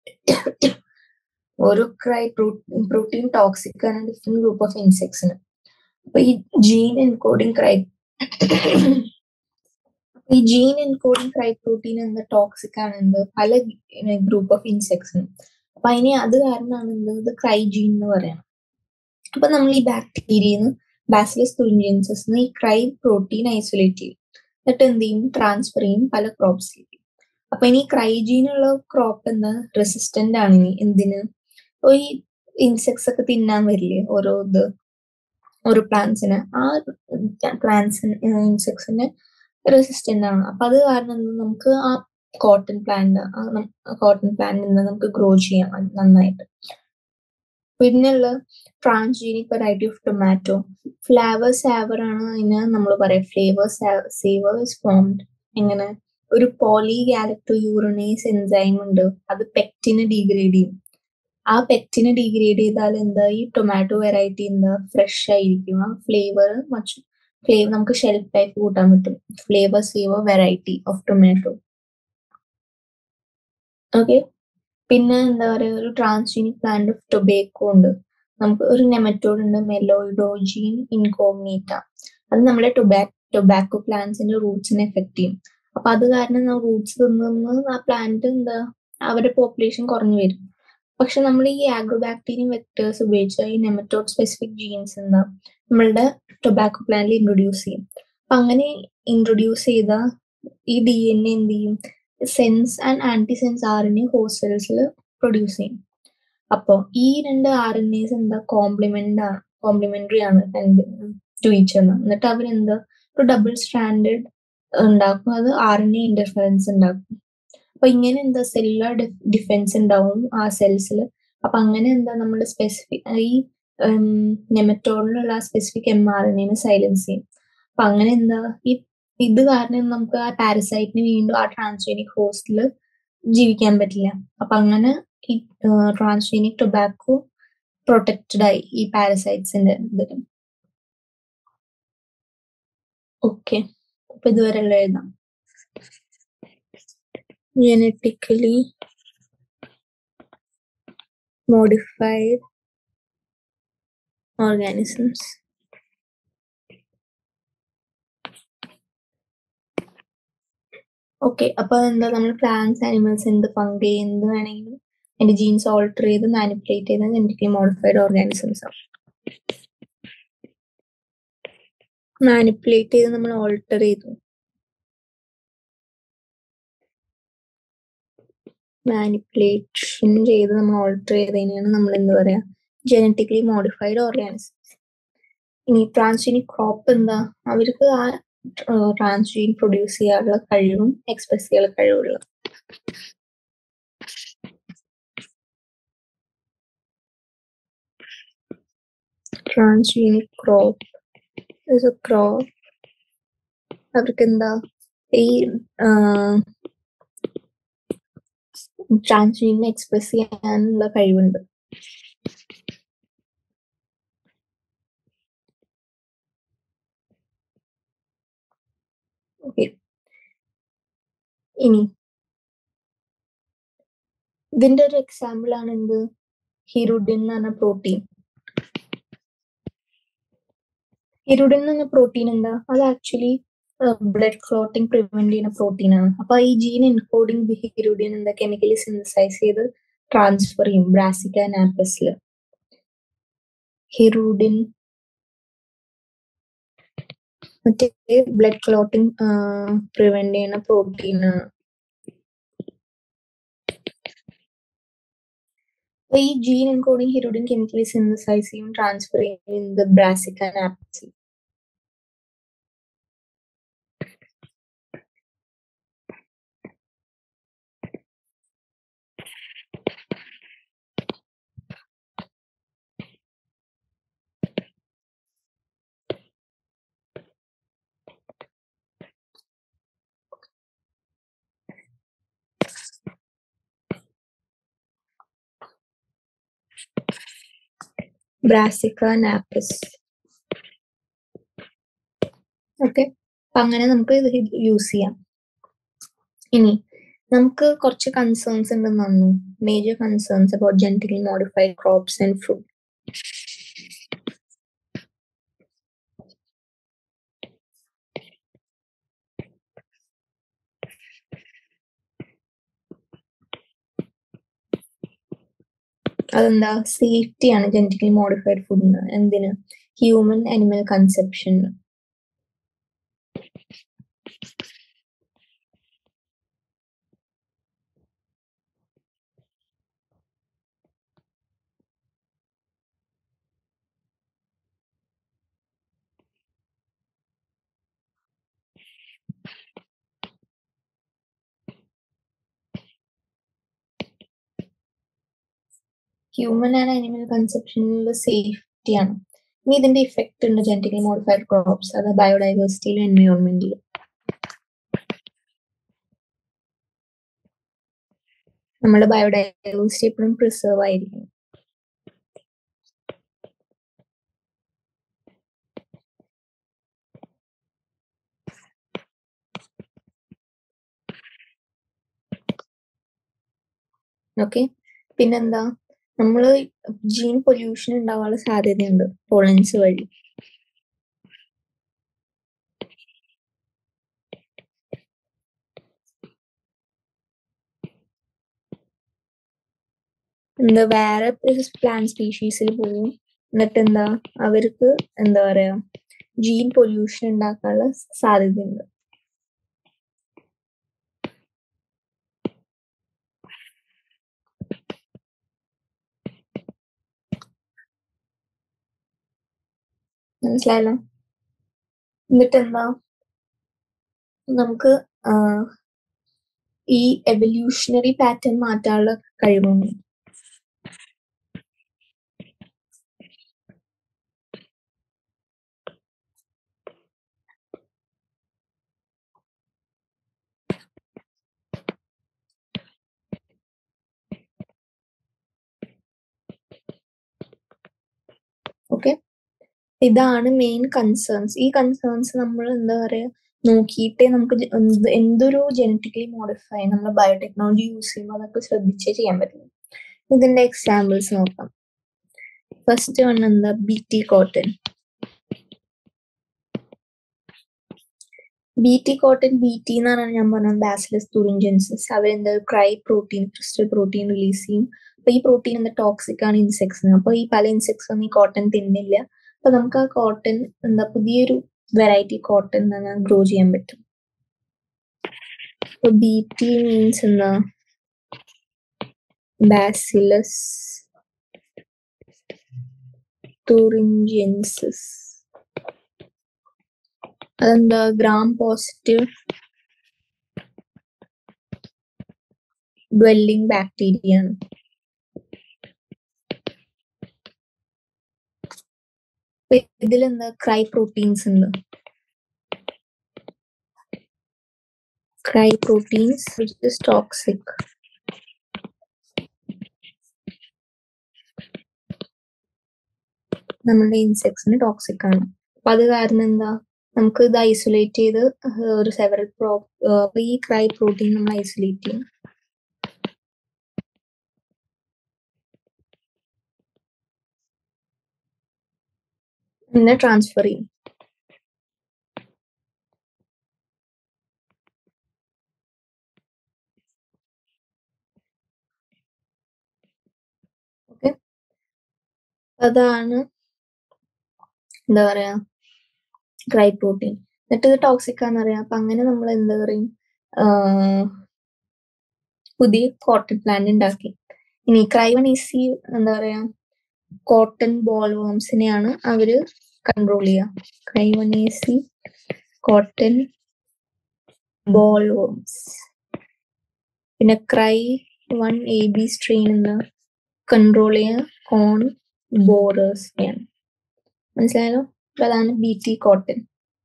ഓരോ ക്രൈ പ്രോട്ടീൻ ടോക്സിക് ആണ് ഡിഫറെന്റ് ഗ്രൂപ്പ് ഓഫ് ഇൻസെക്ട്സിന് അപ്പൊ ഈ ജീൻ എൻകോഡിങ് ക്രൈ ഈ ജീൻ എൻകോഡിങ് ക്രൈ പ്രോട്ടീൻ എന്ന ടോക്സിക് ആണ് എന്ത് പല ഗ്രൂപ്പ് ഓഫ് ഇൻസെക്ട്സിനും അപ്പൊ അതിനെ അത് കാരണമാണ് എന്ത് ഇത് ക്രൈ ജീൻ എന്ന് പറയണം അപ്പൊ നമ്മൾ ഈ ബാക്ടീരിയന്ന് ബാസിലസ് തുറിഞ്ചൻസസ് ഈ ക്രൈ പ്രോട്ടീൻ ഐസൊലേറ്റ് ചെയ്യും എന്നിട്ട് എന്ത് ചെയ്യും ട്രാൻസ്ഫർ ചെയ്യും പല ക്രോപ്സിലേക്ക് അപ്പൊ ഇനി ക്രൈജീനുള്ള ക്രോപ്പ് എന്താ റെസിസ്റ്റന്റ് ആണ് ഇനി എന്തിന് ഈ ഇൻസെക്ട്സ് ഒക്കെ തിന്നാൻ വരില്ലേ ഓരോ ഇത് ഓരോ പ്ലാന്റ്സിന് ആ പ്ലാന്റ്സിന് ഇൻസെക്ട്സിന് റെസിസ്റ്റന്റ് ആണ് അപ്പൊ അത് കാരണം എന്ത് നമുക്ക് ആ കോട്ടൺ പ്ലാന്റ് കോട്ടൺ പ്ലാന്റ് നമുക്ക് ഗ്രോ ചെയ്യാം നന്നായിട്ട് പിന്നെയുള്ള transgenic variety of tomato flavour saver ആണ് അതിന് നമ്മൾ പറയാം ഫ്ലേവർ സേവർ ഇസ് ഫോംഡ് എങ്ങനെ ഒരു പോളി ഗാലക്ടോ യൂറിനേസ് എൻസൈം ഉണ്ട് അത് പെക്റ്റിനെ ഡീഗ്രേഡ് ചെയ്യും ആ പെക്റ്റിനെ ഡീഗ്രേഡ് ചെയ്താൽ എന്താ ഈ ടൊമാറ്റോ വെറൈറ്റി എന്താ ഫ്രഷ് ആയിരിക്കും ആ ഫ്ലേവർ മച്ചു ഫ്ലേവർ നമുക്ക് ഷെൽഫ് ലൈഫ് കൂട്ടാൻ പറ്റും flavour saver variety of tomato okay പിന്നെ എന്താ പറയുക ഒരു ട്രാൻസ്ജീനിക് പ്ലാന്റ് ഓഫ് ടൊബേക്കോ ഉണ്ട് നമുക്ക് ഒരു നെമറ്റോഡ് ഉണ്ട് മെലോയിഡോജീൻ ഇൻകോഗ്നീറ്റ അത് നമ്മുടെ ടൊബാ ടൊബാക്കോ പ്ലാന്റ്സിന്റെ റൂട്ട്സിനെ എഫക്ട് ചെയ്യും അപ്പൊ അത് കാരണം റൂട്ട്സ് തിന്ന് ആ പ്ലാന്റ് എന്താ അവരുടെ പോപ്പുലേഷൻ കുറഞ്ഞു വരും പക്ഷെ നമ്മൾ ഈ ആഗ്രോബാക്ടീരിയം വെക്ടേഴ്സ് ഉപയോഗിച്ച ഈ നെമറ്റോഡ് സ്പെസിഫിക് ജീൻസ് എന്താ നമ്മളുടെ ടൊബാക്കോ പ്ലാന്റിൽ ഇൻട്രൊഡ്യൂസ് ചെയ്യും അപ്പൊ അങ്ങനെ ഇൻട്രൊഡ്യൂസ് ചെയ്ത ഈ ഡി എൻ എ എന്ത് ചെയ്യും sense and anti sense R N A ഹോസ്റ്റൽസിൽ പ്രൊഡ്യൂസ് ചെയ്യും അപ്പോൾ ഈ രണ്ട് ആർ എൻ എസ് എന്താ കോംപ്ലിമെന്റ് ആണ് കോംപ്ലിമെന്ററി ആണ് ടു ഈച്ച് എന്ന് എന്നിട്ട് അവരെന്താ ഒരു ഡബിൾ സ്റ്റാൻഡേർഡ് ഉണ്ടാക്കും അത് ആർ എൻ എ ഇന്റർഫറൻസ് ഉണ്ടാക്കും അപ്പൊ ഇങ്ങനെ എന്താ സെല്ലുലാർ ഡിഫൻസ് ഉണ്ടാവും ആ സെൽസിൽ അപ്പൊ അങ്ങനെ എന്താ നമ്മൾ സ്പെസിഫിക് ഈ നെമറ്റോഡിലുള്ള സ്പെസിഫിക് എം ആർ എൻ എനെ സൈലൻസ് ചെയ്യും അപ്പൊ അങ്ങനെ എന്താ ഈ ഇത് കാരണം നമുക്ക് ആ പാരസൈറ്റിന് വീണ്ടും ആ ട്രാൻസ്ജീനിക് ഹോസ്റ്റിൽ ജീവിക്കാൻ പറ്റില്ല അപ്പൊ അങ്ങനെ ഈ ട്രാൻസ്ജീനിക് ടൊബാക്കോ പ്രൊട്ടക്റ്റഡ് ആയി ഈ പാരസൈറ്റ്സിന്റെ ഇതിൽ ഓക്കെ അപ്പൊ ഇതുവരെയുള്ള എഴുതാം genetically modified organisms. ഓക്കെ അപ്പൊ എന്താ നമ്മൾ പ്ലാന്റ്സ് ആനിമൽസ് എന്ത് ഫംഗൈ എന്ത് വേണമെങ്കിലും അതിന്റെ ജീൻസ് ഓൾട്ടർ ചെയ്ത് മാനിപ്പുലേറ്റ് ചെയ്ത ജനറ്റിക്കലി മോഡിഫൈഡ് ഓർഗാനിസംസ് ആണ് മാനിപ്പുലേറ്റ് ചെയ്ത് നമ്മൾ ഓൾട്ടർ ചെയ്തു മാനിപ്പുലേഷൻ ചെയ്ത് നമ്മൾ ഓൾട്ടർ ചെയ്തതിനാണ് നമ്മൾ എന്താ പറയാ ജനറ്റിക്കലി മോഡിഫൈഡ് ഓർഗാനിസംസ് ഇനി ട്രാൻസ്ജീനിക് ക്രോപ്പ് എന്താ അവർക്ക് ആ ട്രാൻസ്ജീൻ പ്രൊഡ്യൂസ് ചെയ്യാനുള്ള കഴിവും എക്സ്പ്രസ് ചെയ്യാനുള്ള കഴിവുള്ള ട്രാൻസ്ജീനിക് ക്രോപ്പ് ക്രോപ്പ് അവർക്ക് എന്താ ഈ ട്രാൻസ്ജീനിനെ എക്സ്പ്രസ് ചെയ്യാനുള്ള കഴിവുണ്ട് ഓക്കെ ഇനി ഇതിന്റെ ഒരു എക്സാമ്പിൾ ആണ് എന്ത് ഹിറുഡിൻ എന്ന് പറഞ്ഞ പ്രോട്ടീൻ ഹിറുഡിൻ എന്ന് പറഞ്ഞ പ്രോട്ടീൻ എന്താ അത് ആക്ച്വലി ബ്ലഡ് ക്ലോട്ടിംഗ് പ്രിവെന്റ് ചെയ്യുന്ന പ്രോട്ടീൻ ആണ് അപ്പൊ ഈ ജീൻ എൻകോഡിംഗ് ഹിറുഡിൻ എന്താ കെമിക്കലി സിന്തസൈസ് ചെയ്ത് ട്രാൻസ്ഫർ ചെയ്യും ബ്രാസിക്ക നാപ്പസിൽ ഹിറുഡിൻ മറ്റേ ബ്ലഡ് ക്ലോട്ടിംഗ് പ്രിവെന്റ് ചെയ്യുന്ന പ്രോട്ടീൻ ആണ് അപ്പൊ ഈ gene encoding hirudin chemically synthesize ചെയ്യും ട്രാൻസ്ഫർ ചെയ്യും ഇൻ ദ ബ്രാസിക്ക നാപ്പസിൽ ബ്രാസിക്ക നാപ്പസ് ഓക്കെ അപ്പൊ അങ്ങനെ നമുക്ക് ഇത് യൂസ് ചെയ്യാം ഇനി നമുക്ക് കുറച്ച് കൺസേൺസ് ഉണ്ടെന്ന് തന്നു major concerns about genetically modified crops and food അതെന്താ സേഫ്റ്റി ആണ് ജനറ്റിക്കലി മോഡിഫൈഡ് ഫുഡിന് എന്തിന് human animal conception human and animal കൺസെപ്ഷനിൽ സേഫ്റ്റി ആണ് ഇനി ഇതിന്റെ ഇഫക്റ്റ് ഉണ്ട് ജനറ്റിക്കലി മോഡിഫൈഡ് ക്രോപ്സ് അത് ബയോഡൈവേഴ്സിറ്റിയിലും എൻവയോൺമെന്റിലും നമ്മുടെ ബയോഡൈവേഴ്സിറ്റി എപ്പോഴും പ്രിസർവ് ആയിരിക്കും ഓക്കെ പിന്നെന്താ നമ്മള് ജീൻ പൊല്യൂഷൻ ഉണ്ടാവാനുള്ള സാധ്യതയുണ്ട് പോളൻസ് വഴി എന്താ വേറെ പ്ലാന്റ് സ്പീഷീസിൽ പോവും എന്നിട്ട് എന്താ അവർക്ക് എന്താ പറയാ ജീൻ പൊല്യൂഷൻ ഉണ്ടാക്കാനുള്ള സാധ്യതയുണ്ട് മനസ്സിലായല്ലോ എന്നിട്ട് എന്താ നമുക്ക് ഈ എവല്യൂഷണറി പാറ്റേൺ മാറ്റാനുള്ള കഴിവുണ്ട് ഓക്കെ ഇതാണ് മെയിൻ കൺസേൺസ് ഈ കൺസേൺസ് നമ്മൾ എന്താ പറയാ നോക്കിയിട്ടേ നമുക്ക് ജ- എന്ത് എന്തൊരു ജനറ്റിക്കലി മോഡിഫൈ നമ്മൾ ബയോടെക്നോളജി യൂസ് ചെയ്യുമ്പോൾ അതൊക്കെ ശ്രദ്ധിച്ചേ ചെയ്യാൻ പറ്റുള്ളൂ ഇതിന്റെ എക്സാമ്പിൾസ് നോക്കാം ഫസ്റ്റ് വൺ എന്താ B T cotton B T cotton B T എന്ന് പറഞ്ഞാൽ ഞാൻ പറഞ്ഞ ബാസിലസ് തുറിഞ്ചൻസസ് അവരെന്താ cry protein crystal protein release ചെയ്യും അപ്പൊ ഈ പ്രോട്ടീൻ എന്താ ടോക്സിക് ആണ് ഇൻസെക്ട്സിന് അപ്പൊ ഈ പല ഇൻസെക്ട്സ് ഒന്നും ഈ കോട്ടൺ തിന്നില്ല അപ്പൊ നമുക്ക് ആ കോട്ടൺ എന്താ പുതിയൊരു വെറൈറ്റി കോട്ടൺ തന്നെ ഗ്രോ ചെയ്യാൻ പറ്റും അപ്പൊ ബി ടി മീൻസ് എന്താ ബാസിലസ് തുറിഞ്ചൻസസ് അതെന്താ ഗ്രാം പോസിറ്റീവ് ഡ്വെല്ലിംഗ് ബാക്ടീരിയ ആണ് അപ്പൊ ഇതിലെന്താ ക്രൈ പ്രോട്ടീൻസ് ഉണ്ട് cry proteins which is toxic നമ്മുടെ ഇൻസെക്ട്സിന് ടോക്സിക് ആണ് അപ്പൊ അത് കാരണം എന്താ നമുക്ക് ഇത് ഐസൊലേറ്റ് ചെയ്ത് ഒരു സെവറൽ പ്രോ ഈ ക്രൈ പ്രോട്ടീൻ നമ്മൾ ഐസൊലേറ്റ് ചെയ്യും പിന്നെ ട്രാൻസ്ഫർ ചെയ്യും ഓക്കെ അതാണ് എന്താ പറയാ ക്രൈ പ്രോട്ടീൻ എന്നിട്ട് ഇത് ടോക്സിക് ആണെന്നറിയാം അപ്പൊ അങ്ങനെ നമ്മൾ എന്താ പറയും ആഹ് പുതിയ കോട്ടൺ പ്ലാന്റ് ഉണ്ടാക്കി ഇനി ക്രൈവൺ ഈസി എന്താ പറയാ കോട്ടൺ ബോൾ വേംസിനെയാണ് അവര് കൺട്രോൾ ചെയ്യുക cry one AC cotton boll worms പിന്നെ cry one A B strain എന്താ കൺട്രോൾ ചെയ്യുക കോൺ ബോറേഴ്സിനെയാണ് മനസ്സിലായല്ലോ അപ്പൊ അതാണ് ബി ടി കോട്ടൺ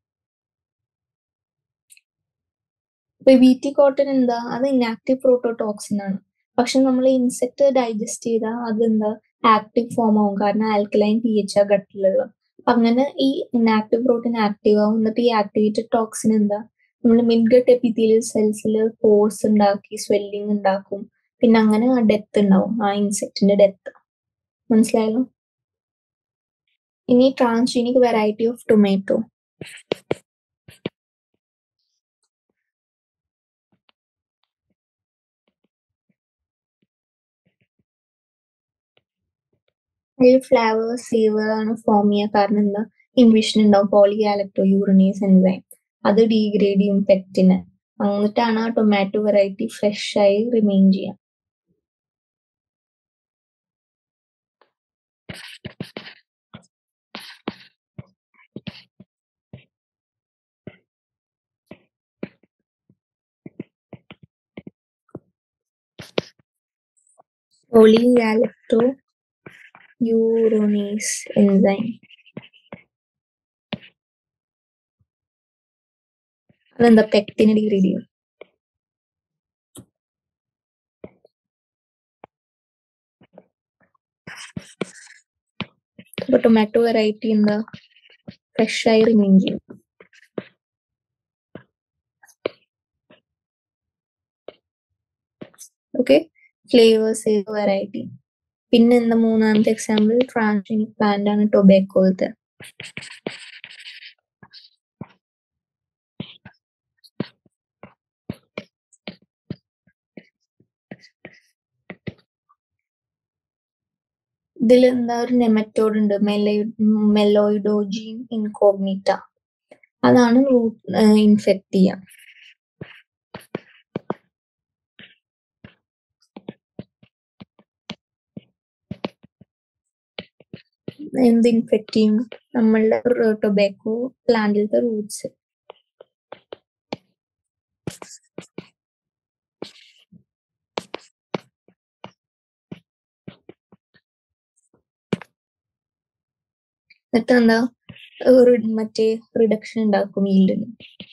ഇപ്പൊ ബി ടി കോട്ടൺ എന്താ അത് ഇനാക്റ്റീവ് പ്രോട്ടോടോക്സിൻ ആണ് പക്ഷെ നമ്മൾ ഇൻസെക്ട് ഡൈജസ്റ്റ് ചെയ്താൽ അതെന്താ ആക്റ്റീവ് ഫോം ആവും കാരണം ആൽക്കലൈൻ പി എച്ച് ആ ഗട്ടിലുള്ള അപ്പൊ അങ്ങനെ ഈ ഇനാക്റ്റീവ് പ്രോട്ടീൻ ആക്റ്റീവ് ആവും എന്നിട്ട് ഈ ആക്ടിവേറ്റഡ് ടോക്സിൻ എന്താ നമ്മൾ മിഡ്ഗട്ട് എപ്പിത്തീലിയൽ സെൽസിൽ പോർസ് ഉണ്ടാക്കി സ്വെല്ലിംഗ് ഉണ്ടാക്കും പിന്നെ അങ്ങനെ ആ ഡെത്ത് ഉണ്ടാവും ആ ഇൻസെക്ടിന്റെ ഡെത്ത് മനസ്സിലായല്ലോ ഇനി ട്രാൻസ്ജീനിക് വെറൈറ്റി ഓഫ് ടൊമാറ്റോ അതിൽ ഫ്ലേവർ സേവർ ആണ് ഫോം ചെയ്യുക കാരണം എന്താ ഇൻവിഷൻ ഉണ്ടാവും പോളിഗാലക്ടോ യൂറിനേസ് എൻസൈം അത് ഡീഗ്രേഡ് ചെയ്യും പെക്റ്റിനെ എന്നിട്ടാണ് ആ ടൊമാറ്റോ വെറൈറ്റി ഫ്രഷ് ആയി റിമെയിൻ ചെയ്യുക പോളിഗാലക്ടോ യൂറോനേസ് എൻസൈം അതെന്താ പെക്റ്റിനെ ഡിഗ്രേഡ് ചെയ്യും അപ്പൊ ടൊമാറ്റോ വെറൈറ്റി എന്താ ഫ്രഷ് ആയി റിമെയിൻ ചെയ്യും ഓക്കെ ഫ്ലേവേഴ്സ് വെറൈറ്റി പിന്നെ എന്താ മൂന്നാമത്തെ എക്സാമ്പിൾ ട്രാൻസ്ജനിക് പ്ലാന്റ് ആണ് ടൊബാക്കോത്തെ ഇതിൽ എന്താ ഒരു നെമറ്റോഡ് ഉണ്ട് മെലോയിഡോജീൻ ഇൻകോഗ്നിറ്റ അതാണ് റൂട്ട് ഇൻഫെക്ട് ചെയ്യുക എന്ത് ഇൻഫെക്ട് ചെയ്യും നമ്മളുടെ ടൊബാക്കോ പ്ലാന്റിലത്തെ റൂട്ട്സ് എന്നിട്ട് എന്താ ഒരു മറ്റേ റിഡക്ഷൻ ഉണ്ടാക്കും ഈൽഡിന്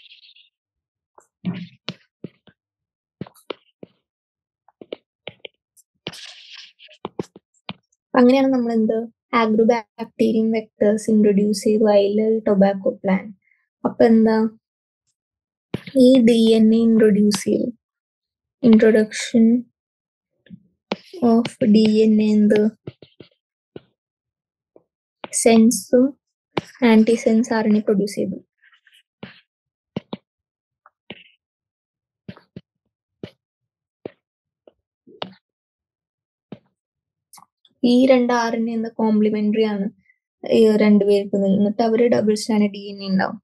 അങ്ങനെയാണ് നമ്മൾ എന്ത് ആഗ്രോബാക്ടീരിയം വെക്ടേഴ്സ് ഇൻട്രൊഡ്യൂസ് ചെയ്തു അതിൽ ടൊബാക്കോ പ്ലാൻ അപ്പൊ എന്താ ഈ ഡി എൻ എ ഇൻട്രൊഡ്യൂസ് ചെയ്തു introduction of D N A എന്ത് സെൻസും anti sense R N A produce ചെയ്തു ഈ രണ്ട് ആർ എൻ എ കോംപ്ലിമെന്ററി ആണ് ഈ രണ്ടുപേർക്ക് എന്നിട്ട് അവര് double strand D N A ഉണ്ടാവും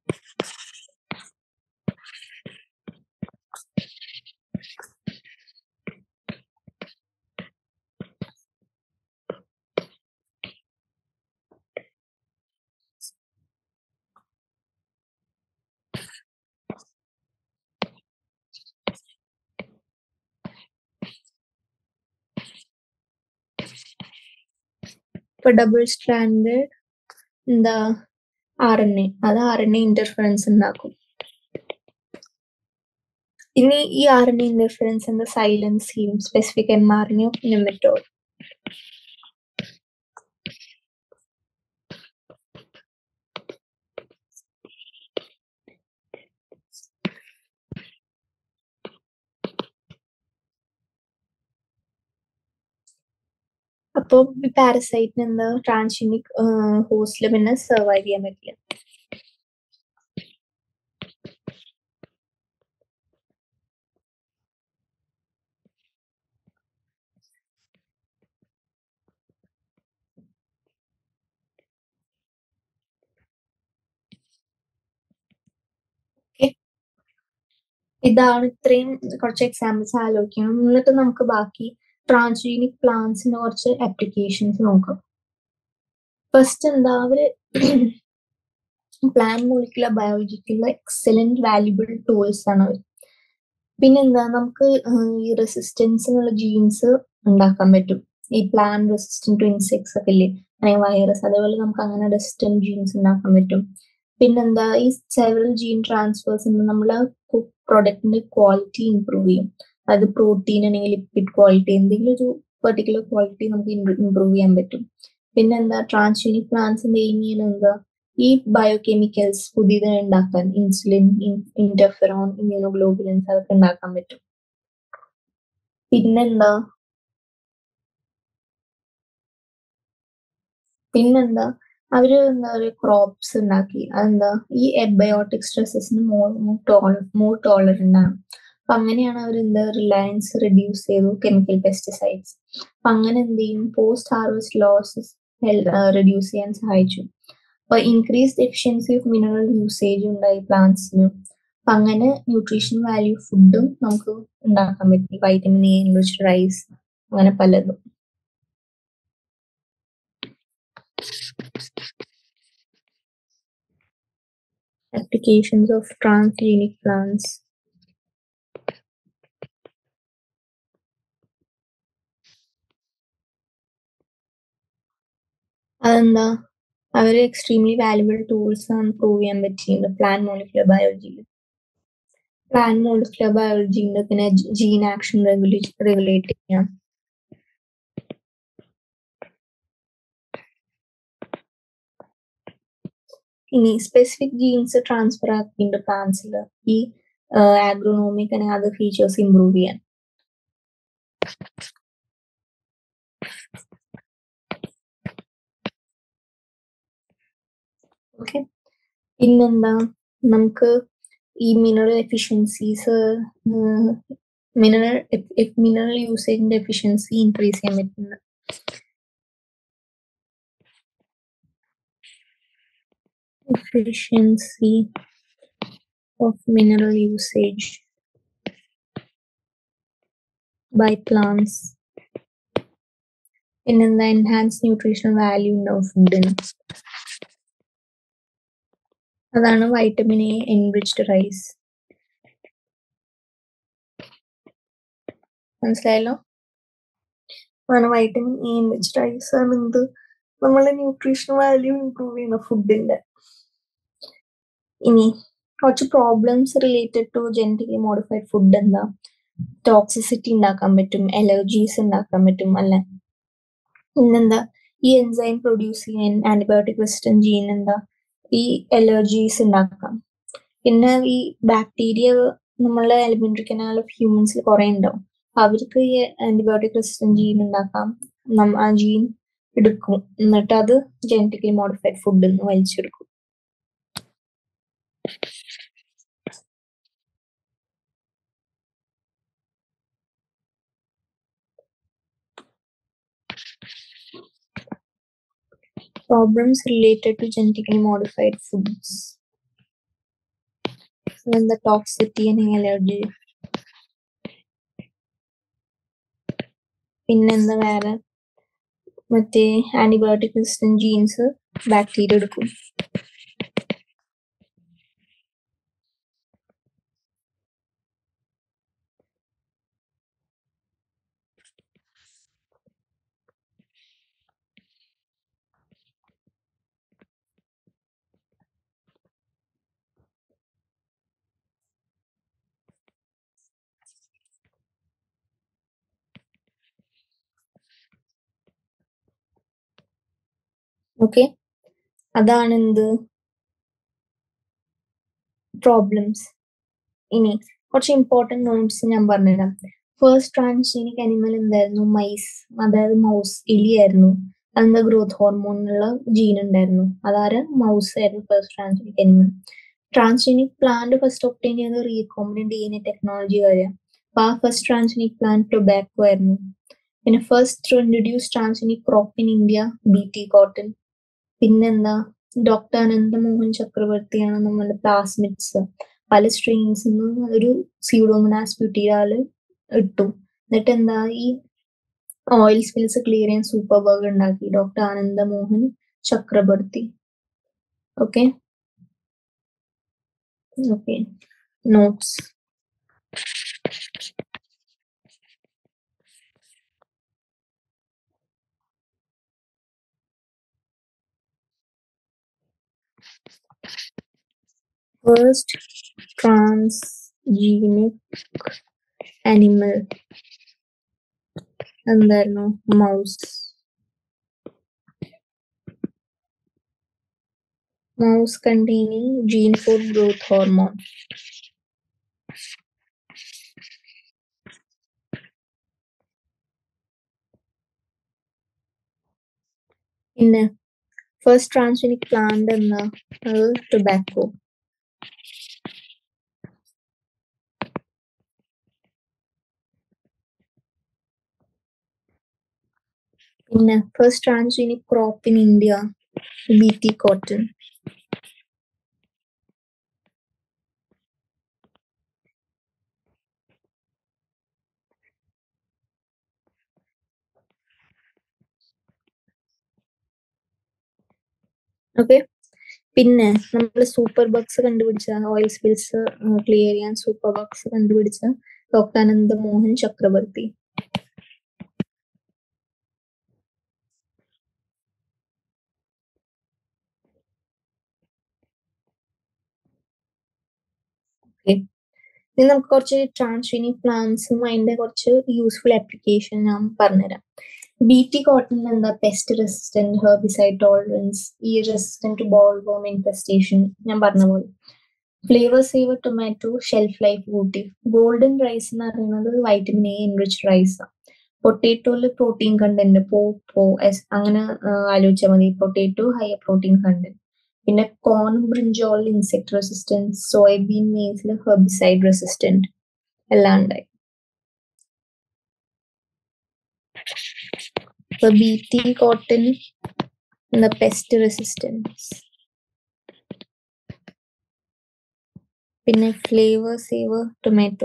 ഇപ്പൊ ഡബിൾ സ്റ്റാൻഡേർഡ് എന്താ ആർ എൻ എ അത് ആർ എൻ എ ഇന്റർഫറൻസ് ഉണ്ടാക്കും ഇനി ഈ ആർ എൻ എ ഇന്റർഫറൻസ് എന്താ സൈലൻസ് ചെയ്യും specific M R N A nematode അപ്പൊ പാരസൈറ്റിന് എന്താ ട്രാൻസ്ജനിക് ഹോസ്റ്റില് പിന്നെ സർവൈവ് ചെയ്യാൻ പറ്റില്ല ഇതാണ് ഇത്രയും കുറച്ച് എക്സാമ്പിൾസ് ആലോചിക്കണം എന്നിട്ട് നമുക്ക് ബാക്കി ട്രാൻസ്ജീനിക് പ്ലാന്റ്സിന് കുറച്ച് ആപ്ലിക്കേഷൻസ് നോക്കാം ഫസ്റ്റ് എന്താ അവര് പ്ലാൻ മോളിക്കുലർ ബയോളജിക്കുള്ള എക്സലന്റ് വാല്യുബിൾ ടൂൾസ് ആണ് അവർ പിന്നെന്താ നമുക്ക് ഈ റെസിസ്റ്റൻസിനുള്ള ജീൻസ് ഉണ്ടാക്കാൻ പറ്റും ഈ പ്ലാൻ റെസിസ്റ്റന്റ് ടു ഇൻസെക്ട്സ് ഒക്കെ ഇല്ലേ അല്ലെങ്കിൽ വൈറസ് അതേപോലെ നമുക്ക് അങ്ങനെ റെസിസ്റ്റന്റ് ജീൻസ് ഉണ്ടാക്കാൻ പറ്റും പിന്നെന്താ ഈ സെവറൽ ജീൻ ട്രാൻസ്ഫേഴ്സ് നമ്മളെ പ്രൊഡക്റ്റിന്റെ ക്വാളിറ്റി ഇംപ്രൂവ് ചെയ്യും അതായത് പ്രോട്ടീൻ അല്ലെങ്കിൽ ലിപ്പിഡ് ക്വാളിറ്റി എന്തെങ്കിലും ഒരു പെർട്ടിക്കുലർ ക്വാളിറ്റി നമുക്ക് ഇംപ്രൂവ് ചെയ്യാൻ പറ്റും പിന്നെന്താ ട്രാൻസ്ജീനിക് പ്ലാന്റ്സിന്റെ എയിം ചെയ്യുന്നത് എന്താ ഈ ബയോകെമിക്കൽസ് പുതിയതായി ഉണ്ടാക്കാൻ ഇൻസുലിൻ ഇന്റർഫെറോൺ ഇമ്മ്യൂണോഗ്ലോബുലിൻസ് അതൊക്കെ ഉണ്ടാക്കാൻ പറ്റും പിന്നെന്താ പിന്നെന്താ അവര് എന്താ പറയുക ക്രോപ്സ് ഉണ്ടാക്കി അതെന്താ ഈ എബയോട്ടിക് സ്ട്രെസ്സസിന് മോർ മോർ ടോളറന്റ് ആണ് അപ്പൊ അങ്ങനെയാണ് അവർ എന്താ റിലയൻസ് റിഡ്യൂസ് ചെയ്തു കെമിക്കൽ പെസ്റ്റിസൈഡ്സ് അപ്പൊ അങ്ങനെ എന്ത് ചെയ്യും പോസ്റ്റ് ഹാർവസ്റ്റ് ലോസസ് റിഡ്യൂസ് ചെയ്യാൻ സഹായിച്ചു അപ്പൊ increased efficiency of mineral usage ഉണ്ടായി പ്ലാന്റ്സിന് അപ്പൊ അങ്ങനെ ന്യൂട്രീഷൻ വാല്യൂ ഫുഡും നമുക്ക് ഉണ്ടാക്കാൻ പറ്റി വൈറ്റമിൻ എ എൻറിച്ച്ഡ് റൈസ് അങ്ങനെ പലതും applications of transgenic plants. അതെന്താ അവർ എക്സ്ട്രീംലി വാല്യുബിൾ ടൂൾസ് ആണ് പ്രൂവ് ചെയ്യാൻ പറ്റിയിട്ടുണ്ട് പ്ലാൻ മോളിക്കുലർ ബയോളജിയിൽ പ്ലാൻ മോളിക്കുലർ ബയോളജിന്റെ പിന്നെ ജീൻ ആക്ഷൻ റെഗുലേറ്റ് ചെയ്യാം ഇനി സ്പെസിഫിക് ജീൻസ് ട്രാൻസ്ഫർ ആക്കിയിട്ടുണ്ട് പ്ലാന്റ്സിൽ ഈ ആഗ്രോണോമിക് അല്ലെങ്കിൽ അതർ ഫീച്ചേഴ്സ് ഇംപ്രൂവ് ചെയ്യാൻ ഓക്കെ പിന്നെന്താ നമുക്ക് ഈ മിനറൽ എഫിഷ്യൻസീസ് മിനറൽ മിനറൽ യൂസേജിന്റെ എഫിഷ്യൻസി ഇൻക്രീസ് ചെയ്യാൻ പറ്റുന്നത് efficiency of mineral usage by plants പിന്നെന്താ എൻഹാൻസ് ന്യൂട്രീഷണൽ വാല്യൂ ഉണ്ടാവും ഫുഡിന് അതാണ് വൈറ്റമിൻ എ എൻറിച്ച്ഡ് റൈസ് മനസ്സിലായല്ലോ ആണ് വൈറ്റമിൻ എ എൻറിച്ച്ഡ് റൈസ് ആണ് എന്ത് നമ്മളെ ന്യൂട്രീഷൻ വാല്യൂ ഇംപ്രൂവ് ചെയ്യുന്ന ഫുഡിന്റെ ഇനി കുറച്ച് problems related to genetically modified food എന്താ ടോക്സിസിറ്റി ഉണ്ടാക്കാൻ പറ്റും അലർജീസ് ഉണ്ടാക്കാൻ പറ്റും അല്ലെ പിന്നെന്താ ഈ എൻസൈം പ്രൊഡ്യൂസ് ചെയ്യാൻ ആന്റിബയോട്ടിക് റെസിസ്റ്റന്റ് ജീൻ എന്താ ഈ അലർജീസ് ഉണ്ടാക്കാം പിന്നെ ഈ ബാക്ടീരിയ നമ്മളെ എലിമെന്ററി കനാൽ ഓഫ് ഹ്യൂമൻസിൽ കുറെ ഉണ്ടാവും അപ്പൊ അവർക്ക് ഈ ആന്റിബയോട്ടിക് റെസിസ്റ്റന്റ് ജീൻ ഉണ്ടാക്കാം ആ ജീൻ എടുക്കും എന്നിട്ട് അത് ജനറ്റിക്കലി മോഡിഫൈഡ് ഫുഡ് എന്ന് വലിച്ചെടുക്കും problems related to genetically modified foods. Then the toxicity and allergy. പിന്നെന്താ വേറെ മറ്റേ ആന്റിബയോട്ടിക് റെസിസ്റ്റന്റ് ജീൻസ് ബാക്ടീരിയ എടുക്കും ഓക്കെ അതാണ് എന്ത് പ്രോബ്ലംസ് ഇനി കുറച്ച് ഇമ്പോർട്ടൻറ്റ് നോട്ട്സ് ഞാൻ പറഞ്ഞുതരാം ഫസ്റ്റ് ട്രാൻസ്ജീനിക് അനിമൽ എന്തായിരുന്നു മൈസ് അതായത് മൗസ് എലിയായിരുന്നു അതിന്റെ ഗ്രോത്ത് ഹോർമോണിനുള്ള ജീൻ ഉണ്ടായിരുന്നു അതായത് മൗസ് ആയിരുന്നു first transgenic animal transgenic plant first obtain ചെയ്യുന്നത് recombinant D N A technology വരെ അപ്പൊ ആ ഫസ്റ്റ് ട്രാൻസ്ജീനിക് പ്ലാന്റ് ടൊബാക്കോ ആയിരുന്നു പിന്നെ first introduce transgenic crop in India B T cotton പിന്നെന്താ ഡോക്ടർ അനന്തമോഹൻ ചക്രവർത്തിയാണ് നമ്മുടെ പ്ലാസ്മിഡ്സ് പല സ്ട്രെയിൻസ് ഒരു സ്യൂഡോമനാസ് ബ്യൂട്ടിയാല് ഇട്ടു എന്നിട്ട് എന്താ ഈ ഓയിൽ സ്പിൽസ് ക്ലിയർ ചെയ്യാൻ സൂപ്പർ ബർഗ് ഉണ്ടാക്കി doctor Ananda Mohan Chakrabarty okay okay notes first transgenic animal എന്തായിരുന്നു mouse mouse containing gene for growth hormone പിന്നെ ഫസ്റ്റ് ട്രാൻസ്ജനിക് പ്ലാന്റ് എന്ന അത് ടൊബാക്കോ പിന്നെ first transgenic crop in India B T cotton okay പിന്നെ നമ്മൾ super bugs കണ്ടുപിടിച്ച oil spills clear ചെയ്യാൻ super bugs കണ്ടുപിടിച്ച ഡോക്ടർ അനന്ത മോഹൻ ചക്രവർത്തി ഓക്കെ ഇനി നമുക്ക് കുറച്ച് ട്രാൻസ്ജീനിക് പ്ലാന്റ്സും അതിന്റെ കുറച്ച് യൂസ്ഫുൾ ആപ്ലിക്കേഷൻ ഞാൻ പറഞ്ഞുതരാം BT cotton എന്താ പെസ്റ്റ് റെസിസ്റ്റന്റ് ഹെർബിസൈഡ് ടോളറൻസ് ഈ resistant to boll worm infestation ഞാൻ പറഞ്ഞ പോലെ Flavr Savr tomato shelf life കൂട്ടി ഗോൾഡൻ റൈസ് എന്ന് പറയുന്നത് വൈറ്റമിൻ എ എൻറിച്ച് റൈസ് ആണ് പൊട്ടേറ്റോയിൽ പ്രോട്ടീൻ കണ്ടന്റ് പോ പോ എസ് അങ്ങനെ ആലോചിച്ചാൽ മതി പൊട്ടേറ്റോ ഹയർ പ്രോട്ടീൻ കണ്ടന്റ് പിന്നെ corn brinjal insect resistance soybean മെയ്സിൽ ഹെർബിസൈഡ് റെസിസ്റ്റന്റ് എല്ലാം ഉണ്ടായി ഇപ്പൊ ബി ടി കോട്ടൺ എന്താ പെസ്റ്റ് റെസിസ്റ്റൻസ് പിന്നെ Flavr Savr tomato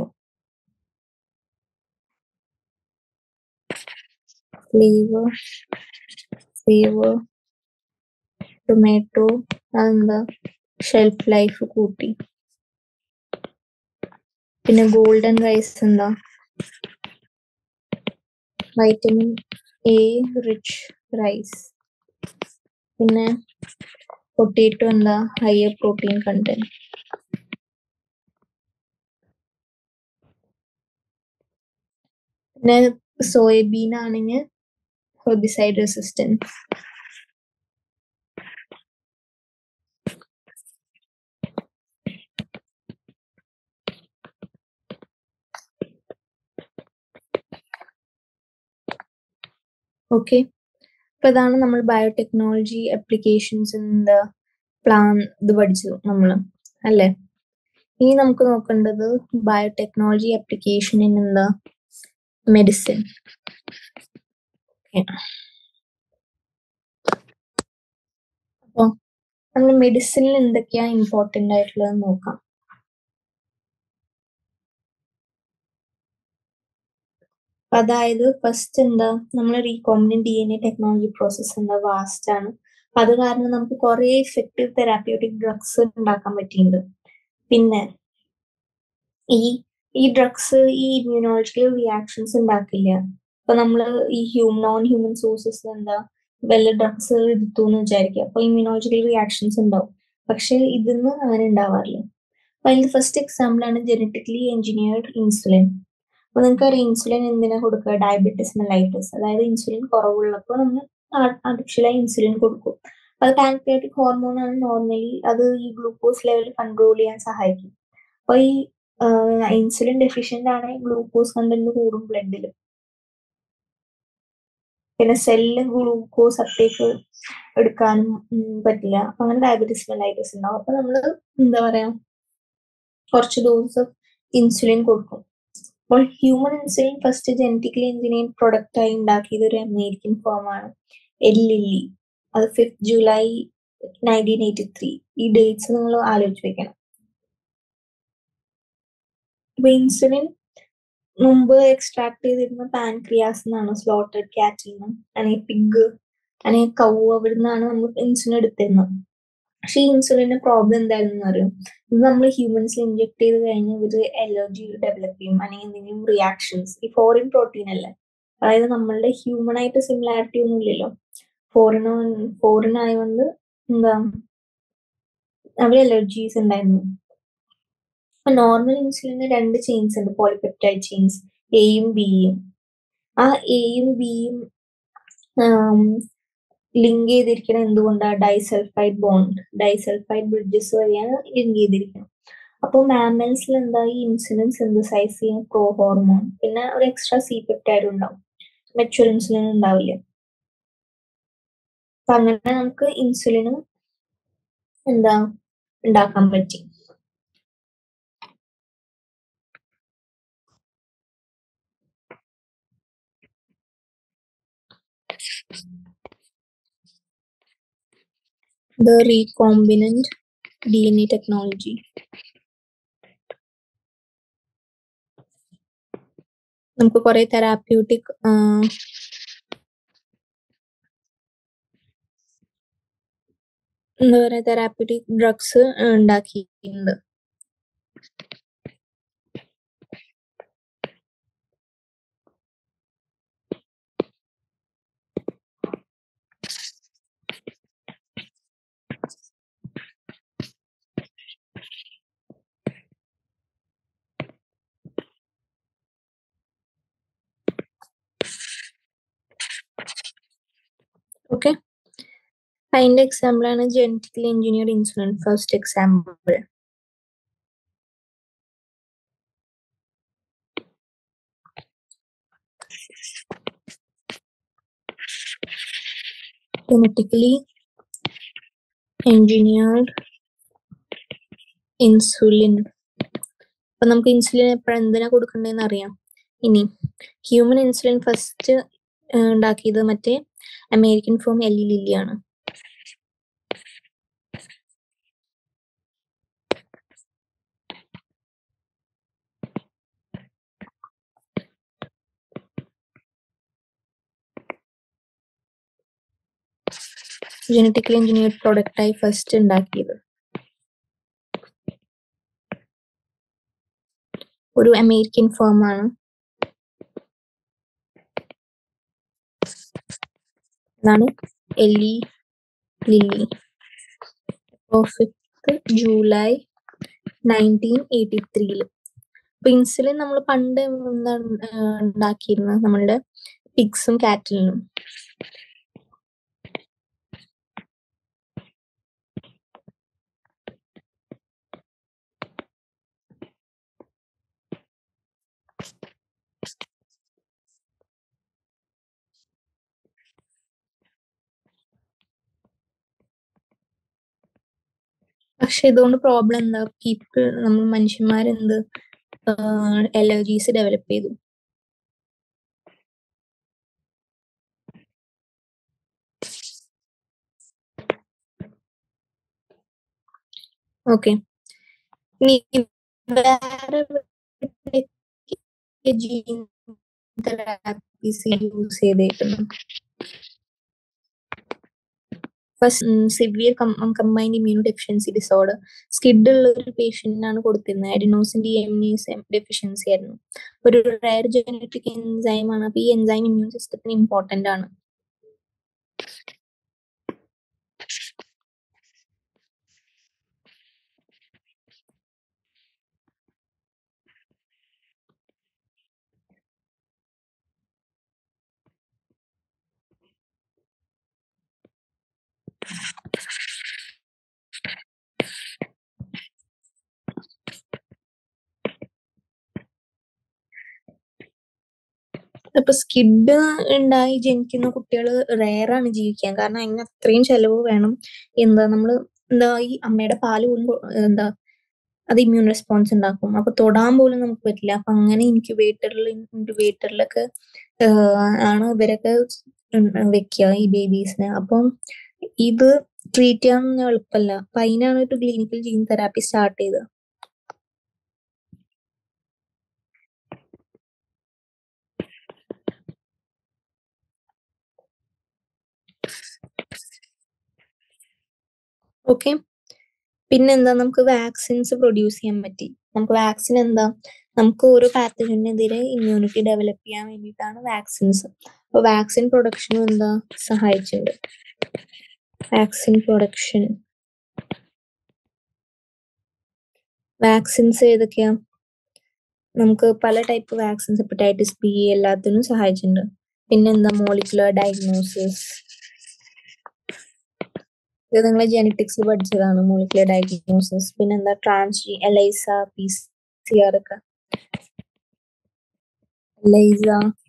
Flavr Savr tomato അതെന്താ ഷെൽഫ് ലൈഫ് കൂട്ടി പിന്നെ ഗോൾഡൻ റൈസ് എന്താ വൈറ്റമിൻ എ റിച്ച് റൈസ് പിന്നെ പൊട്ടേറ്റോ എന്താ ഹയർ പ്രോട്ടീൻ കണ്ടന്റ് പിന്നെ സോയാബീൻ ആണെങ്കിൽ ഹെർബിസൈഡ് റെസിസ്റ്റൻസ് ഓക്കെ അപ്പൊ ഇതാണ് നമ്മൾ biotechnology applications in the plant ഇത് പഠിച്ചു നമ്മൾ അല്ലേ ഇനി നമുക്ക് നോക്കേണ്ടത് biotechnology application in the medicine അപ്പൊ നമ്മൾ മെഡിസിനിൽ എന്തൊക്കെയാ ഇമ്പോർട്ടന്റ് ആയിട്ടുള്ളത് നോക്കാം അതായത് ഫസ്റ്റ് എന്താ നമ്മൾ recombinant D N A technology process എന്താ വാസ്റ്റ് ആണ് അത് കാരണം നമുക്ക് കുറെ എഫക്റ്റീവ് തെറാപ്യൂട്ടിക് ഡ്രഗ്സ് ഉണ്ടാക്കാൻ പറ്റിയിട്ടുണ്ട് പിന്നെ ഈ ഈ ഡ്രഗ്സ് ഈ ഇമ്മ്യൂണോളജിക്കൽ റിയാക്ഷൻസ് ഉണ്ടാക്കില്ല ഇപ്പൊ നമ്മൾ ഈ ഹ്യൂമൻ നോൺ ഹ്യൂമൻ സോഴ്സസ് എന്താ വല്ല ഡ്രഗ്സ് എടുത്തു എന്ന് വിചാരിക്കുക അപ്പൊ ഇമ്മ്യൂണോളജിക്കൽ റിയാക്ഷൻസ് ഉണ്ടാവും പക്ഷെ ഇതിന്ന് അങ്ങനെ ഉണ്ടാവാറില്ല അപ്പൊ അതിന്റെ ഫസ്റ്റ് എക്സാമ്പിൾ ആണ് ജനറ്റിക്കലി എഞ്ചിനീയർഡ് ഇൻസുലിൻ അപ്പൊ നിങ്ങൾക്ക് അറിയാം ഇൻസുലിൻ എന്തിനാ കൊടുക്കുക ഡയബറ്റിസ് മെലൈറ്റിസ് അതായത് ഇൻസുലിൻ കുറവുള്ളപ്പോൾ നമ്മൾ ആർട്ടിഫിഷ്യലായി ഇൻസുലിൻ കൊടുക്കും അത് പാൻക്രിയാറ്റിക് ഹോർമോൺ ആണ് നോർമലി അത് ഈ ഗ്ലൂക്കോസ് ലെവൽ കൺട്രോൾ ചെയ്യാൻ സഹായിക്കും അപ്പൊ ഈ ഇൻസുലിൻ ഡെഫിഷ്യന്റ് ആണെങ്കിൽ ഗ്ലൂക്കോസ് കണ്ടന്റ് കൂടും ബ്ലഡിൽ പിന്നെ സെല്ല് ഗ്ലൂക്കോസ് അപ്ടേക്ക് എടുക്കാനും പറ്റില്ല അപ്പൊ അങ്ങനെ ഡയബറ്റീസ് മെലൈറ്റിസ് ഉണ്ടാവും അപ്പൊ നമ്മൾ എന്താ പറയാ കുറച്ച് ഡോസ് ഓഫ് ഇൻസുലിൻ കൊടുക്കും അപ്പോൾ human insulin first genetically engineer product ആയി ഉണ്ടാക്കിയത് ഒരു അമേരിക്കൻ ഫോമാണ് എല്ലില്ലി അത് fifth July nineteen eighty three ഈ ഡേറ്റ്സ് നിങ്ങൾ ആലോചിച്ച് വെക്കണം അപ്പൊ ഇൻസുലിൻ മുമ്പ് എക്സ്ട്രാക്ട് ചെയ്തിരുന്ന പാൻക്രിയാസ് എന്നാണ് സ്ലോട്ടഡ് കാറ്റിൽ നിന്ന് അല്ലെങ്കിൽ പിഗ് അല്ലെങ്കിൽ കൗ അവിടെ നിന്നാണ് നമ്മൾ ഇൻസുലിൻ എടുത്തിരുന്നത് പക്ഷെ ഈ ഇൻസുലിന്റെ പ്രോബ്ലം എന്തായിരുന്നു അറിയാം ഇത് നമ്മൾ ഹ്യൂമൻസിൽ ഇൻജെക്ട് ചെയ്ത് കഴിഞ്ഞാൽ ഇവര് അലർജി ഡെവലപ്പ് ചെയ്യും അല്ലെങ്കിൽ എന്തെങ്കിലും റിയാക്ഷൻസ് ഈ ഫോറിൻ പ്രോട്ടീൻ അല്ലേ അതായത് നമ്മളുടെ ഹ്യൂമൻ ആയിട്ട് സിമിലാരിറ്റി ഒന്നും ഇല്ലല്ലോ ഫോറിൻ ഫോറിൻ ആയതുകൊണ്ട് എന്താ അവിടെ അലർജീസ് ഉണ്ടായിരുന്നു നോർമൽ ഇൻസുലിന് രണ്ട് ചെയിൻസ് ഉണ്ട് പോളിപെപ്റ്റൈഡ് ചെയിൻസ് എയും ബിയും ആ എയും ബിയും ലിങ്ക് ചെയ്തിരിക്കണം എന്തുകൊണ്ടാണ് ഡൈസൾഫൈഡ് ബോണ്ട് ഡൈസൾഫൈഡ് ബ്രിഡ്ജസ് വഴിയാണ് ലിങ്ക് ചെയ്തിരിക്കുന്നത് അപ്പോൾ മാമൽസിൽ എന്താ ഈ ഇൻസുലിൻ സിന്തസൈസ് ചെയ്യാൻ പ്രോ ഹോർമോൺ പിന്നെ ഒരു എക്സ്ട്രാ സി പെപ്റ്റൈഡ് ഉണ്ടാവും മെച്ചുവർ ഇൻസുലിൻ ഉണ്ടാവില്ല അപ്പൊ അങ്ങനെ നമുക്ക് ഇൻസുലിനും എന്താ ഉണ്ടാക്കാൻ പറ്റി the recombinant DNA technology. നമുക്ക് കുറെ തെറാപ്യൂട്ടിക് എന്താ പറയാ തെറാപ്യൂട്ടിക് ഡ്രഗ്സ് ഉണ്ടാക്കിയിട്ടുണ്ട് ഓക്കെ അതിന്റെ എക്സാമ്പിൾ ആണ് genetically engineer insulin first example genetically engineered insulin അപ്പൊ നമുക്ക് ഇൻസുലിൻ എപ്പോഴും എന്തിനാ കൊടുക്കണ്ടേന്ന് അറിയാം ഇനി ഹ്യൂമൻ ഇൻസുലിൻ ഫസ്റ്റ് ഉണ്ടാക്കിയത് മറ്റേ അമേരിക്കൻ ഫോം എല്ലി ലില്ലിയാണ് ജനറ്റിക്കലി എഞ്ചിനീയർഡ് പ്രോഡക്റ്റ് ആയി ഫസ്റ്റ് ഉണ്ടാക്കിയത് ഒരു അമേരിക്കൻ ഫേം ആണ് എന്നാണ് Eli Lilly fifth July nineteen eighty ത്രീയില് അപ്പൊ ഇൻസുലിൻ നമ്മൾ പണ്ട് എന്താണ് ഉണ്ടാക്കിയിരുന്നത് നമ്മളുടെ പിഗ്സും കാറ്റലിനും പക്ഷെ ഇതുകൊണ്ട് പ്രോബ്ലം എന്താ പീപ്പിൾ നമ്മൾ മനുഷ്യന്മാരെന്ത് അലർജീസ് ഡെവലപ്പ് ചെയ്തു ഓക്കെ ഇനി വേറെ ജീൻ തെറാപ്പീസ് യൂസ് ചെയ്തേക്കുന്നു first severe combined immunodeficiency disorder SCID ഉള്ള ഒരു പേഷ്യന്റിനാണ് കൊടുത്തിരുന്നത് അഡിനോസിൻ ഡി എംനീസ് ഡെഫിഷ്യൻസി ആയിരുന്നു ഒരു റയർ ജനറ്റിക് എൻസൈം ആണ് അപ്പൊ ഈ എൻസൈം ഇമ്മ്യൂൺ സിസ്റ്റത്തിന് ഇമ്പോർട്ടന്റ് ആണ് ഇപ്പൊ സ്കിഡ് ഉണ്ടായി ജനിക്കുന്ന കുട്ടികൾ റെയറാണ് ജീവിക്കാൻ കാരണം അതിന് അത്രയും ചെലവ് വേണം എന്താ നമ്മള് എന്താ ഈ അമ്മയുടെ പാല് പോലും കൊ- എന്താ അത് ഇമ്മ്യൂൺ റെസ്പോൺസ് ഉണ്ടാക്കും അപ്പൊ തൊടാൻ പോലും നമുക്ക് പറ്റില്ല അപ്പൊ അങ്ങനെ ഇൻക്യുബേറ്ററിൽ ഇൻക്യുബേറ്ററിലൊക്കെ ആണ് ഇവരൊക്കെ വെക്കുക ഈ ബേബീസിനെ അപ്പം ഇത് ട്രീറ്റ് ചെയ്യാൻ എളുപ്പമല്ല അപ്പൊ അതിനാണ് ഒരു ക്ലിനിക്കൽ ജീൻ തെറാപ്പി സ്റ്റാർട്ട് ചെയ്തത് ഓക്കെ പിന്നെന്താ നമുക്ക് വാക്സിൻസ് പ്രൊഡ്യൂസ് ചെയ്യാൻ പറ്റി നമുക്ക് വാക്സിൻ എന്താ നമുക്ക് ഓരോ പാത്തജനെതിരെ ഇമ്മ്യൂണിറ്റി ഡെവലപ്പ് ചെയ്യാൻ വേണ്ടിയിട്ടാണ് വാക്സിൻസ് അപ്പൊ വാക്സിൻ പ്രൊഡക്ഷനും എന്താ സഹായിച്ചിട്ടുണ്ട് വാക്സിൻ പ്രൊഡക്ഷൻ വാക്സിൻസ് ഏതൊക്കെയാ നമുക്ക് പല ടൈപ്പ് വാക്സിൻസ് ഹെപ്പറ്റൈറ്റിസ് ബി എല്ലാത്തിനും സഹായിച്ചിട്ടുണ്ട് പിന്നെന്താ മോളിക്കുലർ ഡയഗ്നോസിസ് ഇത് നിങ്ങൾ ജെനറ്റിക്സ് പഠിച്ചതാണ് മോളിക്കുലർ ഡയഗ്നോസിസ് പിന്നെന്താ trans ELISA P C R ഒക്കെ എലൈസ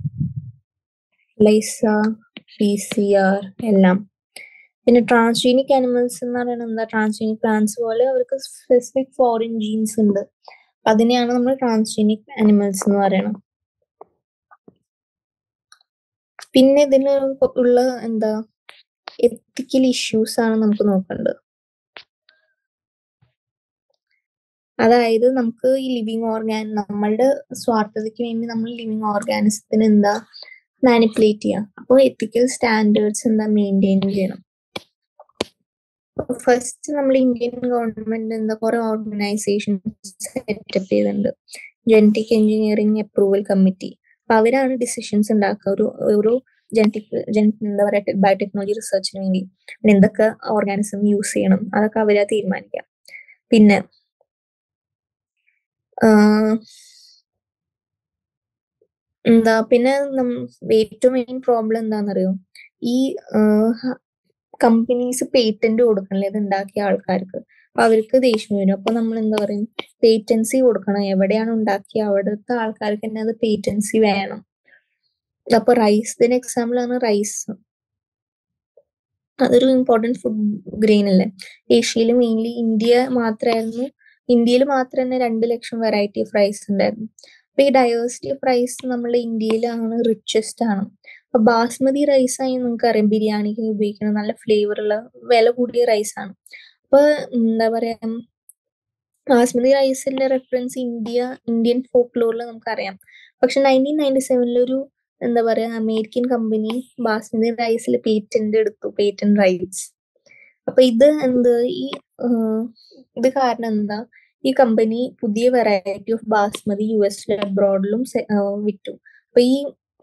ലൈസ പി സി ആർ എല്ലാം പിന്നെ ട്രാൻസ്ജീനിക് അനിമൽസ് എന്ന് പറയുന്നത് എന്താ ട്രാൻസ്ജീനിക് പ്ലാന്റ്സ് പോലെ അവർക്ക് സ്പെസിഫിക് ഫോറിൻ ജീൻസ് ഉണ്ട് അപ്പൊ അതിനെയാണ് നമ്മൾ ട്രാൻസ്ജീനിക് അനിമൽസ് എന്ന് പറയുന്നത് പിന്നെ ഇതിന് ഉള്ള എന്താ എത്തിക്കൽ ഇഷ്യൂസ് ആണ് നമുക്ക് നോക്കേണ്ടത് അതായത് നമുക്ക് ഈ ലിവിങ് ഓർഗാൻ നമ്മളുടെ സ്വാർത്ഥതയ്ക്ക് വേണ്ടി നമ്മൾ ലിവിങ് ഓർഗാനിസത്തിന് എന്താ മാനിപ്പുലേറ്റ് ചെയ്യാം അപ്പോൾ എത്തിക്കൽ സ്റ്റാൻഡേർഡ്സ് എന്താ മെയിൻറ്റെയിൻ ചെയ്യണം ഫസ്റ്റ് നമ്മൾ ഇന്ത്യൻ ഗവൺമെന്റ് എന്താ കുറെ ഓർഗനൈസേഷൻസ് സെറ്റപ്പ് ചെയ്തിട്ടുണ്ട് ജനറ്റിക് എഞ്ചിനീയറിംഗ് അപ്രൂവൽ കമ്മിറ്റി അപ്പൊ അവരാണ് ഡിസിഷൻസ് ഉണ്ടാക്കുക ഒരു ഒരു ജനറ്റിക് എന്താ പറയുക ബയോടെക്നോളജി റിസർച്ചിന് വേണ്ടി പിന്നെ എന്തൊക്കെ ഓർഗാനിസം യൂസ് ചെയ്യണം അതൊക്കെ അവരാ തീരുമാനിക്കാം പിന്നെ എന്താ പിന്നെ ഏറ്റവും മെയിൻ പ്രോബ്ലം എന്താണെന്നറിയോ ഈ കമ്പനീസ് പേറ്റന്റ് കൊടുക്കണല്ലേ ഇത് ഉണ്ടാക്കിയ ആൾക്കാർക്ക് അപ്പൊ അവർക്ക് ദേഷ്യം വരും അപ്പൊ നമ്മൾ എന്താ പറയും പേറ്റൻസി കൊടുക്കണം എവിടെയാണ് ഉണ്ടാക്കിയ അവിടുത്തെ ആൾക്കാർക്ക് തന്നെ അത് പേറ്റൻസി വേണം അപ്പൊ റൈസ് ഇതിന് എക്സാമ്പിൾ ആണ് റൈസ് അതൊരു ഇമ്പോർട്ടന്റ് ഫുഡ് ഗ്രെയിൻ അല്ലേ ഏഷ്യയിൽ മെയിൻലി ഇന്ത്യ മാത്രമായിരുന്നു ഇന്ത്യയിൽ മാത്രം തന്നെ രണ്ട് ലക്ഷം വെറൈറ്റി ഓഫ് റൈസ് ഉണ്ടായിരുന്നു അപ്പൊ ഈ ഡൈവേഴ്സിറ്റി ഓഫ് റൈസ് നമ്മുടെ ഇന്ത്യയിലാണ് റിച്ചസ്റ്റ് ആണ് അപ്പൊ ബാസ്മതി റൈസ് ആയി നിങ്ങൾക്ക് അറിയാം ബിരിയാണിക്ക് ഉപയോഗിക്കുന്ന നല്ല ഫ്ലേവർ ഉള്ള വില കൂടിയ റൈസ് ആണ് അപ്പൊ എന്താ പറയാ ബാസ്മതി റൈസിന്റെ റെഫറൻസ് ഇന്ത്യ ഇന്ത്യൻ ഫോക്ലോറിൽ നമുക്കറിയാം പക്ഷെ നയൻറ്റീൻ നയൻറ്റി സെവനിൽ ഒരു എന്താ പറയാ അമേരിക്കൻ കമ്പനി ബാസ്മതി റൈസിൽ പേറ്റന്റ് എടുത്തു പേറ്റന്റ് റൈറ്റ്സ് അപ്പൊ ഇത് എന്ത് ഈ ഇത് കാരണം എന്താ ഈ കമ്പനി പുതിയ വെറൈറ്റി ഓഫ് ബാസ്മതി യു എസിലും അബ്രോഡിലും വിറ്റു അപ്പൊ ഈ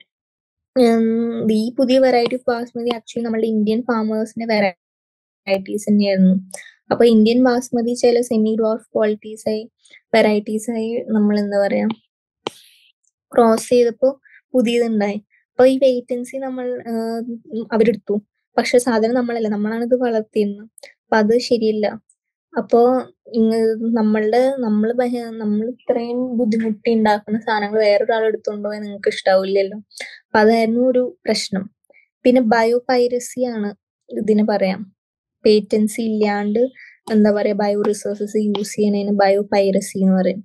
ഈ പുതിയ വെറൈറ്റി ഓഫ് ബാസ്മതി ആക്ച്വലി നമ്മുടെ ഇന്ത്യൻ ഫാമേഴ്സിന്റെ വെറൈറ്റീസ് തന്നെയായിരുന്നു അപ്പൊ ഇന്ത്യൻ ബാസ്മതി ചില സെമി ഡോർഫ് ക്വാളിറ്റീസ് ആയി വെറൈറ്റീസ് ആയി നമ്മൾ എന്താ പറയാ ക്രോസ് ചെയ്തപ്പോ പുതിയതുണ്ടായി അപ്പൊ ഈ വേറ്റൻസി നമ്മൾ അവരെടുത്തു പക്ഷെ സാധനം നമ്മളല്ല നമ്മളാണ് ഇത് വളർത്തിയിരുന്നത് അപ്പൊ അത് ശരിയല്ല അപ്പോ നമ്മളുടെ നമ്മൾ നമ്മൾ ഇത്രയും ബുദ്ധിമുട്ടി ഉണ്ടാക്കുന്ന സാധനങ്ങൾ വേറൊരാൾ എടുത്തുകൊണ്ടോ നിങ്ങൾക്ക് ഇഷ്ടാവില്ലല്ലോ അപ്പൊ അതായിരുന്നു ഒരു പ്രശ്നം പിന്നെ ബയോ പൈറസി ആണ് ഇതിന് പറയാം പേറ്റൻസി ഇല്ലാണ്ട് എന്താ പറയാ ബയോ റിസോഴ്സസ് യൂസ് ചെയ്യുന്നതിന് ബയോ പൈറസി എന്ന് പറയും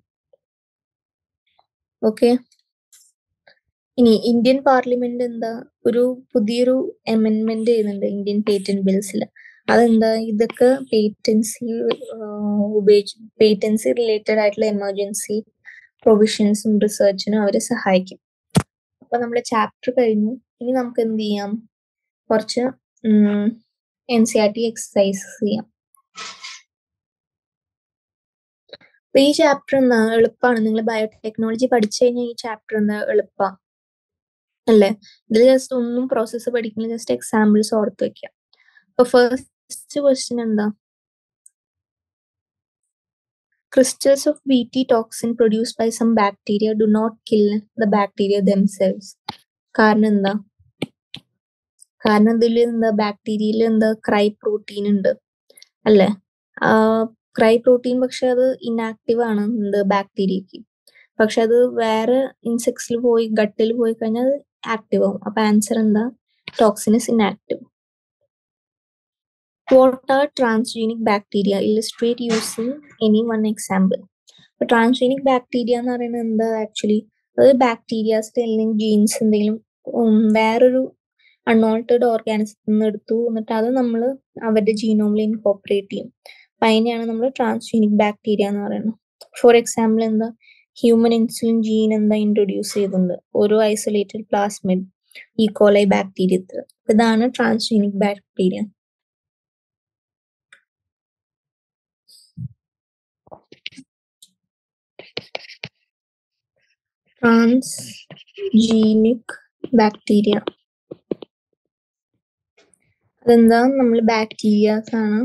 ഓക്കെ ഇനി ഇന്ത്യൻ പാർലമെന്റ് എന്താ ഒരു പുതിയൊരു അമെന്റ്മെന്റ് ചെയ്യുന്നുണ്ട് ഇന്ത്യൻ പേറ്റന്റ് ബിൽസിൽ അതെന്താ ഇതൊക്കെ പേറ്റൻസി ഉപയോഗിച്ച് പേറ്റൻസി റിലേറ്റഡ് ആയിട്ടുള്ള എമർജൻസി പ്രൊവിഷൻസും റിസർച്ചിനും അവരെ സഹായിക്കും അപ്പൊ നമ്മുടെ ചാപ്റ്റർ കഴിഞ്ഞു ഇനി നമുക്ക് എന്ത് ചെയ്യാം കുറച്ച് N C R T exercises ചെയ്യാം അപ്പൊ ഈ ചാപ്റ്റർ എന്താ എളുപ്പമാണ് നിങ്ങൾ ബയോടെക്നോളജി പഠിച്ചു കഴിഞ്ഞാൽ ഈ ചാപ്റ്റർ എന്താ എളുപ്പമാണ് അല്ലേ ഇതിൽ ജസ്റ്റ് ഒന്നും പ്രോസസ്സ് പഠിക്കുന്നില്ല ജസ്റ്റ് എക്സാമ്പിൾസ് ഓർത്ത് വെക്കാം അപ്പൊ ഫസ്റ്റ് ക്വസ്റ്റ്യൻ എന്താ crystals of Bt toxin produced by some bacteria do not kill the bacteria themselves. കാരണം എന്താ കാരണം ഇതിൽ എന്താ ബാക്ടീരിയയിൽ എന്താ ക്രൈ പ്രോട്ടീൻ ഉണ്ട് അല്ലേ ക്രൈ പ്രോട്ടീൻ പക്ഷെ അത് ഇനാക്റ്റീവ് ആണ് എന്ത് ബാക്ടീരിയക്ക് പക്ഷെ അത് വേറെ ഇൻസെക്ട്സിൽ പോയി ഗട്ടിൽ പോയി കഴിഞ്ഞാൽ അത് ആക്റ്റീവ് ആവും അപ്പൊ ആൻസർ എന്താ toxin is inactive What are transgenic bacteria? Illustrate using any one example. അപ്പൊ ട്രാൻസ്ജീനിക് ബാക്ടീരിയ എന്ന് പറയുന്നത് എന്താ ആക്ച്വലി അത് ബാക്ടീരിയാസ് അല്ലെങ്കിൽ ജീൻസ് എന്തെങ്കിലും വേറൊരു അൺഓൾട്ടേഡ് ഓർഗാനിസത്തിൽ നിന്ന് എടുത്തു എന്നിട്ട് അത് നമ്മൾ അവരുടെ ജീനോമിൽ ഇൻകോപ്പറേറ്റ് ചെയ്യും അപ്പൊ അതിനെയാണ് നമ്മൾ ട്രാൻസ്ജീനിക് ബാക്ടീരിയ എന്ന് പറയുന്നത് ഫോർ എക്സാമ്പിൾ എന്താ ഹ്യൂമൻ ഇൻസുലിൻ ജീൻ എന്താ ഇൻട്രൊഡ്യൂസ് ചെയ്തിട്ടുണ്ട് ഓരോ ഐസൊലേറ്റഡ് പ്ലാസ്മിഡ് ഈക്കോലൈ ബാക്ടീരിയത്തിൽ ഇതാണ് ട്രാൻസ്ജീനിക് ബാക്ടീരിയ ട്രാൻസ്ജീനിക് ബാക്ടീരിയ അതെന്താ നമ്മൾ ബാക്ടീരിയാസ് ആണ്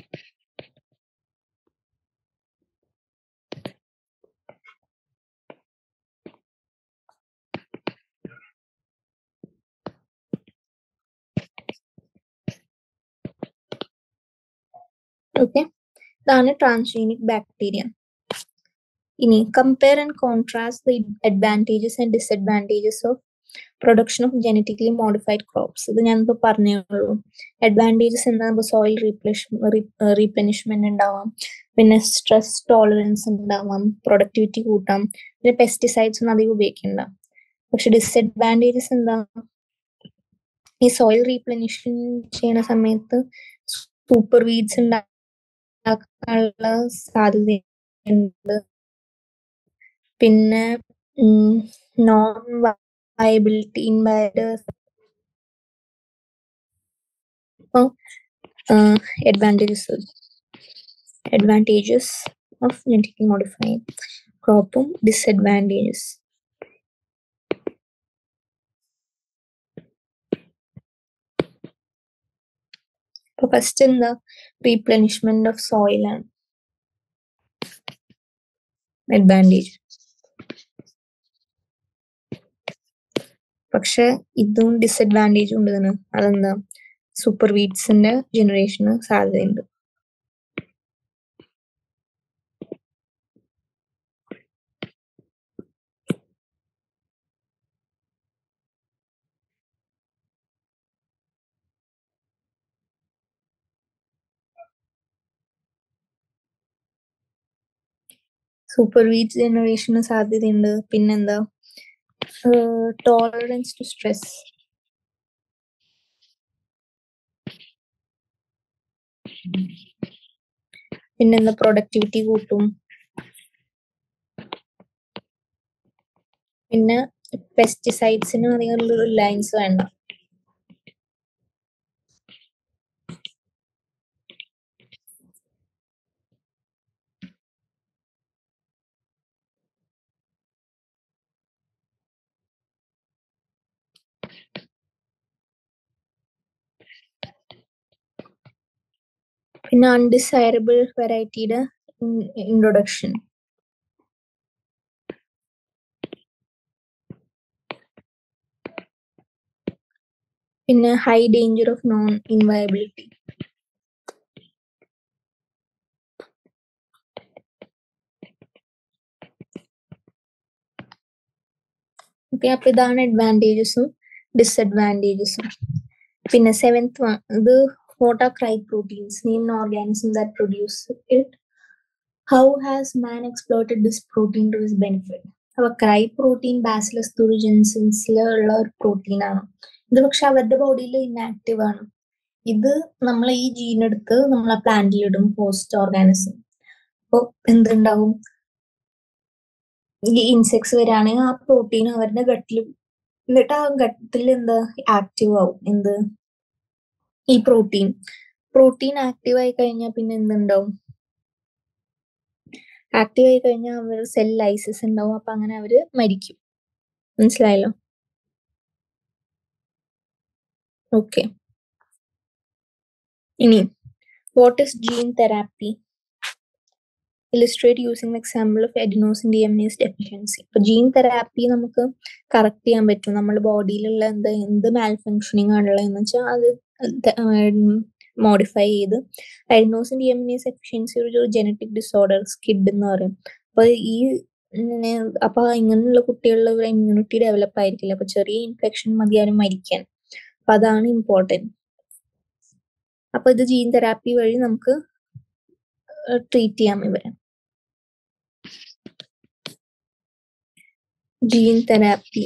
ഓക്കെ ഇതാണ് ട്രാൻസ്ജീനിക് ബാക്ടീരിയ ഇനി compare and contrast the advantages and disadvantages of production of genetically modified crops ഇത് ഞാനിപ്പോൾ പറഞ്ഞേ ഉള്ളൂ അഡ്വാൻറ്റേജസ് എന്താ സോയിൽ റീപ്ലനിഷ്മെന്റ് ഉണ്ടാവാം പിന്നെ സ്ട്രെസ് ടോളറൻസ് ഉണ്ടാവാം പ്രൊഡക്ടിവിറ്റി കൂട്ടാം പിന്നെ പെസ്റ്റിസൈഡ്സ് ഒന്നും അധികം ഉപയോഗിക്കണ്ട പക്ഷെ ഡിസഡ്വാൻറ്റേജസ് എന്താ ഈ സോയിൽ റീപ്ലനിഷൻ ചെയ്യുന്ന സമയത്ത് സൂപ്പർ വീഡ്സ് ഉണ്ടാക്കാനുള്ള സാധ്യതയുണ്ട് പിന്നെ നോൺ വയബിലിറ്റി ഇൻവൈഡേഴ്സ് അപ്പോൾ advantages advantages of genetically modified ക്രോപ്പും ഡിസഡ്വാൻറ്റേജസ് അപ്പൊ ഫസ്റ്റ് എന്താ റീപ്ലനിഷ്മെന്റ് ഓഫ് സോയിൽ ആണ് അഡ്വാൻറ്റേജ് പക്ഷെ ഇതും ഡിസഡ്വാൻറ്റേജ് ഉണ്ട് ഇതിന് അതെന്താ സൂപ്പർ വീഡ്സിന്റെ ജനറേഷന് സാധ്യതയുണ്ട് സൂപ്പർ വീഡ്സ് ജനറേഷന് സാധ്യതയുണ്ട് പിന്നെന്താ ടോളറൻസ് ടു സ്ട്രെസ് പിന്നെന്താ പ്രൊഡക്ടിവിറ്റി കൂട്ടും പിന്നെ പെസ്റ്റിസൈഡ്സിന് അധികം റിലയൻസ് വേണ്ട പിന്നെ അൺഡിസൈറബിൾ വെറൈറ്റിയുടെ ഇൻട്രൊഡക്ഷൻ പിന്നെ high danger of non inviability okay അപ്പൊ ഇതാണ് അഡ്വാൻറ്റേജസും ഡിസഡ്വാൻറ്റേജസും പിന്നെ സെവൻത് വൺ ഇത് what are cry proteins name an organism that produce it how has man exploited this protein to his benefit അപ്പൊ ക്രൈ പ്രോട്ടീൻ ബാസിലസ് തുറിജൻസിൻസിലുള്ള ഒരു പ്രോട്ടീൻ ആണ് ഇത് പക്ഷെ അവരുടെ ബോഡിയിൽ ഇനാക്റ്റീവ് ആണ് ഇത് നമ്മൾ ഈ ജീൻ എടുത്ത് നമ്മൾ ആ പ്ലാന്റിൽ ഇടും ഹോസ്റ്റ് ഓർഗാനിസം അപ്പോൾ എന്തുണ്ടാവും ഈ ഇൻസെക്ട്സ് വരികയാണെങ്കിൽ ആ പ്രോട്ടീൻ അവരുടെ ഗട്ടിൽ എന്നിട്ട് ആ ഗട്ടിൽ എന്താ ആക്റ്റീവ് ആവും എന്ത് ഈ പ്രോട്ടീൻ പ്രോട്ടീൻ ആക്റ്റീവ് ആയി കഴിഞ്ഞാൽ പിന്നെ എന്തുണ്ടാവും ആക്റ്റീവ് ആയി കഴിഞ്ഞാൽ അവർ സെൽ ലൈസിസ് ഉണ്ടാവും അപ്പൊ അങ്ങനെ അവര് മരിക്കും മനസ്സിലായല്ലോ ഓക്കെ ഇനി what is gene therapy illustrate using example of adenosine deaminase deficiency ഇപ്പൊ ജീൻ തെറാപ്പി നമുക്ക് കറക്റ്റ് ചെയ്യാൻ പറ്റും നമ്മുടെ ബോഡിയിലുള്ള എന്ത് എന്ത് മാൽ ഫങ്ഷനിങ് ആണുള്ളതെന്ന് വെച്ചാൽ അത് മോഡിഫൈ ചെയ്ത് adenosine deaminase deficiency ഒരു ജനറ്റിക് ഡിസോർഡർ സ്കിഡ് എന്ന് പറയും അപ്പൊ ഈ അപ്പൊ ഇങ്ങനെയുള്ള കുട്ടികളിൽ ഒരു ഇമ്മ്യൂണിറ്റി ഡെവലപ്പ് ആയിരിക്കില്ല അപ്പൊ ചെറിയ ഇൻഫെക്ഷൻ മതിയാലും മരിക്കാൻ അപ്പൊ അതാണ് ഇമ്പോർട്ടൻറ്റ് അപ്പൊ ഇത് ജീൻ തെറാപ്പി വഴി നമുക്ക് ട്രീറ്റ് ചെയ്യാം ഇവരെ ജീൻ തെറാപ്പി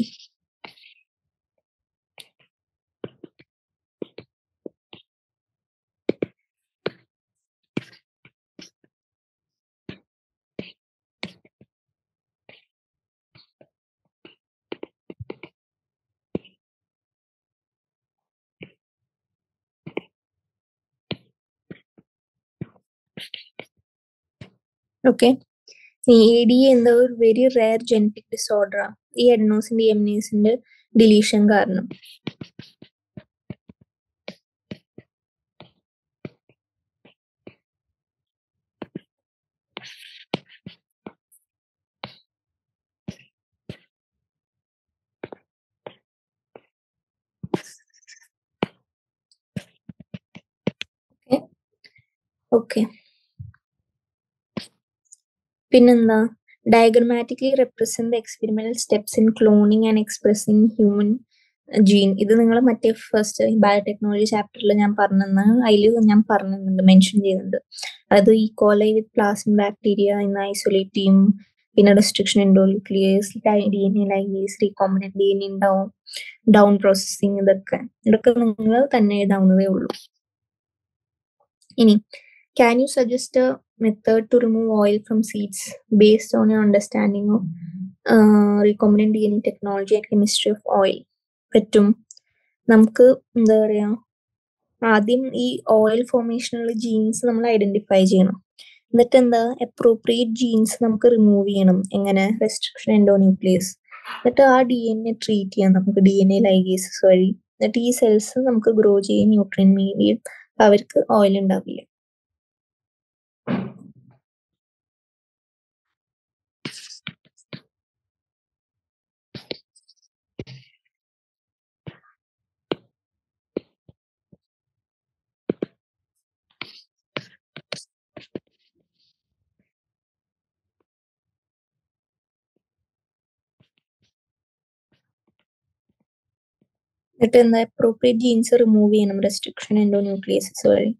ഓക്കെ ഈ എ ഡി എന്താ ഒരു വെരി റയർ ജനറ്റിക് ഡിസോർഡറാ ഈ അഡ്നോസിൻ ഡി എം എസിന്റെ ഡിലീഷൻ കാരണം ഓക്കെ പിന്നെന്താ diagrammatically represent experimental steps in cloning and expressing human gene ഇത് നിങ്ങൾ മറ്റേ ഫസ്റ്റ് ബയോടെക്നോളജി ചാപ്റ്ററിൽ ഞാൻ പറഞ്ഞെന്ന് അതിൽ ഞാൻ പറഞ്ഞിട്ടുണ്ട് മെൻഷൻ ചെയ്യുന്നുണ്ട് അത് ഈ കോലൈ വിത്ത് പ്ലാസ്റ്റിൻ ബാക്ടീരിയ ഇന്ന് ഐസൊലേറ്റ് ചെയ്യും പിന്നെ restriction endonucleases D N A ligase recombinant D N A ഉണ്ടാവും ഡൗൺ പ്രോസസ്സിങ് ഇതൊക്കെ ഇതൊക്കെ നിങ്ങൾ തന്നെ എഴുതാവുന്നതേ ഉള്ളൂ ഇനി can you suggest a method to remove oil from seeds based on your understanding of uh, recombinant DNA technology and chemistry of oil? പറ്റും നമുക്ക് എന്താ പറയാ ആദ്യം ഈ ഓയിൽ ഫോർമേഷനുള്ള ജീൻസ് നമ്മൾ ഐഡന്റിഫൈ ചെയ്യണം എന്നിട്ട് എന്താ അപ്രോപ്രിയേറ്റ് ജീൻസ് നമുക്ക് റിമൂവ് ചെയ്യണം എങ്ങനെ റെസ്ട്രിക്ഷൻ എൻഡോന്യൂക്ലിയസ് എന്നിട്ട് ആ ഡി എൻ എ ട്രീറ്റ് ചെയ്യാം നമുക്ക് ഡി എൻ എ ലൈഗേസസ് വഴി എന്നിട്ട് ഈ സെൽസ് നമുക്ക് ഗ്രോ ചെയ്യും ന്യൂട്രിയൻ മീഡിയം അവർക്ക് ഓയിൽ ഉണ്ടാവില്ല എന്നിട്ട് എന്താ അപ്രോപ്രിയേറ്റ് ജീൻസ് റിമൂവ് ചെയ്യണം റെസ്ട്രിക്ഷൻ എൻഡോ ന്യൂക്ലിയസസ് വഴി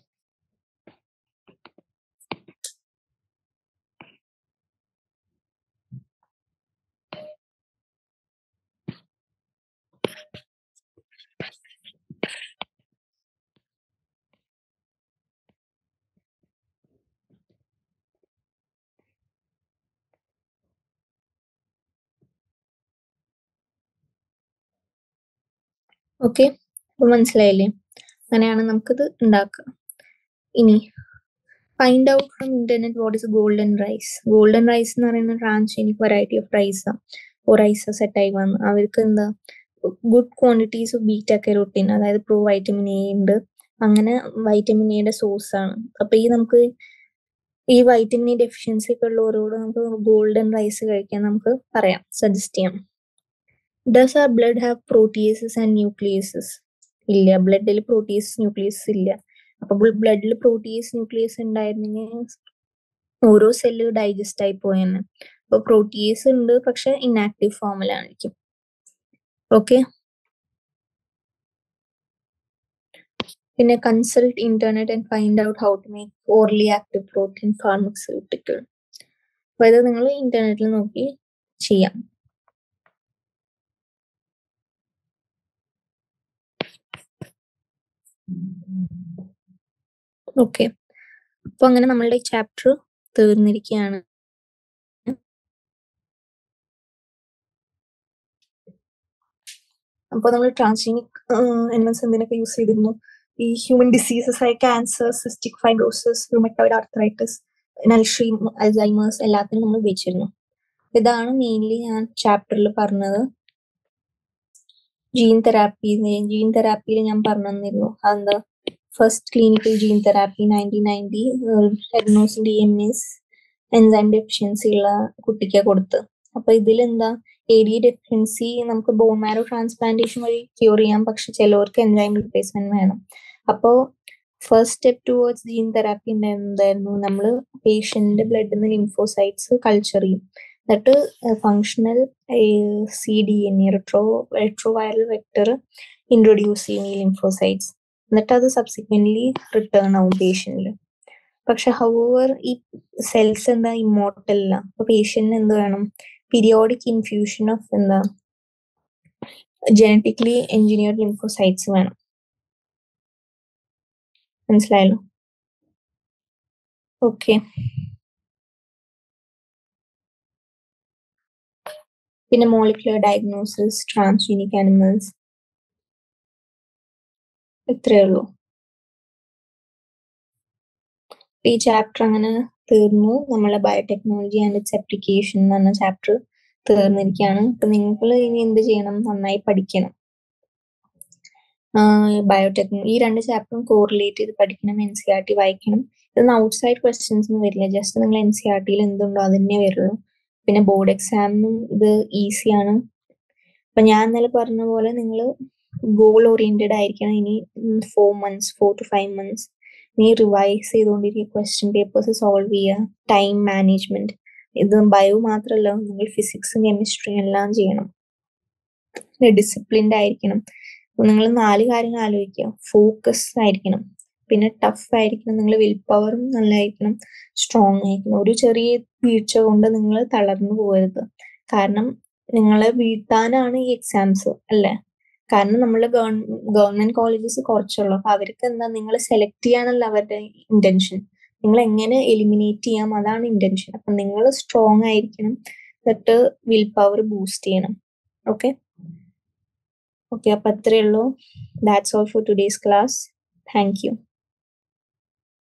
ഓക്കെ അപ്പൊ മനസ്സിലായില്ലേ അങ്ങനെയാണ് നമുക്കിത് ഉണ്ടാക്കുക ഇനി find out from internet what is golden rice golden rice എന്ന് പറയുന്ന ട്രാൻസ്ജനിക് വെറൈറ്റി ഓഫ് റൈസ് ഓ റൈസ് സെറ്റ് ആയി വന്നു അവർക്ക് എന്താ good quantities of beta carotene അതായത് പ്രോ വൈറ്റമിൻ എ ഉണ്ട് അങ്ങനെ വൈറ്റമിൻ എയുടെ സോഴ്സ് ആണ് അപ്പൊ ഈ നമുക്ക് ഈ വൈറ്റമിൻ എ ഡെഫിഷ്യൻസി ഒക്കെ ഉള്ളവരോട് നമുക്ക് ഗോൾഡൻ റൈസ് കഴിക്കാൻ നമുക്ക് പറയാം സജസ്റ്റ് ചെയ്യാം does our blood have proteases and nucleases ഇല്ല ബ്ലഡിൽ പ്രോട്ടീസ് ന്യൂക്ലിയസ് ഇല്ല അപ്പൊ ബ്ലഡിൽ പ്രോട്ടീസ് ന്യൂക്ലിയസ് ഉണ്ടായിരുന്നെങ്കിൽ ഓരോ സെല്ല് ഡൈജസ്റ്റ് ആയി പോയെന്ന് അപ്പൊ പ്രോട്ടീസ് ഉണ്ട് പക്ഷെ ഇൻആക്റ്റീവ് ഫോമിലായിരിക്കും ഓക്കെ പിന്നെ consult internet and find out how to make orally active protein pharmaceutical അപ്പൊ ഇത് നിങ്ങൾ ഇന്റർനെറ്റിൽ നോക്കി ചെയ്യാം ഓക്കെ അപ്പൊ അങ്ങനെ നമ്മളുടെ ചാപ്റ്റർ തീർന്നിരിക്കുകയാണ് അപ്പൊ നമ്മൾ ട്രാൻസ്ജീനിക് എലിമെന്റ്സ് എന്തിനൊക്കെ യൂസ് ചെയ്തിരുന്നു ഈ ഹ്യൂമൻ ഡിസീസസ് ആയ cancer cystic fibrosis rheumatoid arthritis നൽഷ്രീം അൽസൈമേഴ്സ് എല്ലാത്തിനും നമ്മൾ ഉപയോഗിച്ചിരുന്നു ഇതാണ് മെയിൻലി ഞാൻ ചാപ്റ്ററിൽ പറഞ്ഞത് ജീൻ തെറാപ്പി ജീൻ തെറാപ്പിയിൽ ഞാൻ പറഞ്ഞു തന്നിരുന്നു അതെന്താ first clinical gene therapy nineteen ninety adenosine deaminase enzyme deficiency ഉള്ള കുട്ടിക്ക് കൊടുത്ത് അപ്പൊ ഇതിലെന്താ എ ഡി ഡെഫിഷ്യൻസി നമുക്ക് ബോൺ മാരോ ട്രാൻസ്പ്ലാന്റേഷൻ വഴി ക്യൂർ ചെയ്യാം പക്ഷെ ചിലവർക്ക് എൻസൈം റിപ്ലേസ്മെന്റ് വേണം അപ്പോൾ first step towards gene therapy എന്തായിരുന്നു നമ്മൾ പേഷ്യന്റിന്റെ ബ്ലഡിൽ നിന്ന് ലിംഫോസൈറ്റ്സ് കൾച്ചർ ചെയ്യും എന്നിട്ട് functional C D N A retro retroviral vector introduce ചെയ്യും ഈ ലിംഫോസൈറ്റ്സ് എന്നിട്ട് അത് സബ്സിക്വന്റ്ലി റിട്ടേൺ ആവും പേഷ്യന്റിൽ പക്ഷെ ഹൗവർ ഈ സെൽസ് എന്താ ഇമ്മോർട്ടൽ അല്ല അപ്പൊ പേഷ്യന്റിന് എന്ത് വേണം പീരിയോഡിക് ഇൻഫ്യൂഷൻ ഓഫ് എന്താ ജനറ്റിക്കലി എഞ്ചിനീയർഡ് ലിംഫോസൈറ്റ്സ് വേണം മനസ്സിലായല്ലോ ഓക്കെ പിന്നെ മോളിക്കുലർ ഡയഗ്നോസിസ് ട്രാൻസ്ജീനിക് ആനിമൽസ് ഇത്രയേ ഉള്ളൂ ഈ ചാപ്റ്റർ അങ്ങനെ തീർന്നു നമ്മളെ ബയോടെക്നോളജി ആൻഡ് ഇറ്റ്സ് അപ്ലിക്കേഷൻ എന്ന് പറഞ്ഞ ചാപ്റ്റർ തീർന്നിരിക്കുകയാണ് അപ്പൊ നിങ്ങൾ ഇനി എന്ത് ചെയ്യണം നന്നായി പഠിക്കണം ബയോടെക്നോ ഈ രണ്ട് ചാപ്റ്ററും കോറിലേറ്റ് ചെയ്ത് പഠിക്കണം എൻ സി ആർ ടി വായിക്കണം ഇതൊന്നും ഔട്ട്സൈഡ് ക്വസ്റ്റ്യൻസ് ഒന്നും വരില്ല ജസ്റ്റ് നിങ്ങൾ എൻ സി ആർ ടിയിൽ എന്തുണ്ടോ അതന്നെ വരുള്ളൂ പിന്നെ ബോർഡ് എക്സാമിനും ഇത് ഈസിയാണ് അപ്പൊ ഞാൻ ഇന്നലെ പറഞ്ഞ പോലെ നിങ്ങൾ ഗോൾ ഓറിയന്റഡ് ആയിരിക്കണം ഇനി four months four to five months നീ റിവൈസ് ചെയ്തുകൊണ്ടിരിക്കുക ക്വസ്റ്റ്യൻ പേപ്പേഴ്സ് സോൾവ് ചെയ്യുക ടൈം മാനേജ്മെന്റ് ഇത് ബയോ മാത്രമല്ല നിങ്ങൾ ഫിസിക്സും കെമിസ്ട്രിയും എല്ലാം ചെയ്യണം ഡിസിപ്ലിൻഡ് ആയിരിക്കണം നിങ്ങൾ നാല് കാര്യങ്ങൾ ആലോചിക്കുക ഫോക്കസ് ആയിരിക്കണം പിന്നെ ടഫ് ആയിരിക്കണം നിങ്ങൾ വിൽ പവറും നല്ലതായിരിക്കണം സ്ട്രോങ് ആയിരിക്കണം ഒരു ചെറിയ വീഴ്ച കൊണ്ട് നിങ്ങൾ തളർന്നു പോകരുത് കാരണം നിങ്ങളെ വീഴ്ത്താനാണ് ഈ എക്സാംസ് അല്ലേ കാരണം നമ്മൾ ഗവൺമെന്റ് കോളേജസ് കുറച്ചുള്ളൂ അപ്പൊ അവർക്ക് എന്താ നിങ്ങൾ സെലക്ട് ചെയ്യാനല്ല അവരുടെ ഇന്റൻഷൻ നിങ്ങൾ എങ്ങനെ എലിമിനേറ്റ് ചെയ്യാം അതാണ് ഇന്റൻഷൻ അപ്പൊ നിങ്ങൾ സ്ട്രോങ് ആയിരിക്കണം എന്നിട്ട് വിൽ പവർ ബൂസ്റ്റ് ചെയ്യണം ഓക്കെ ഓക്കെ അപ്പൊ അത്രയേ ഉള്ളൂ that's all for today's class thank U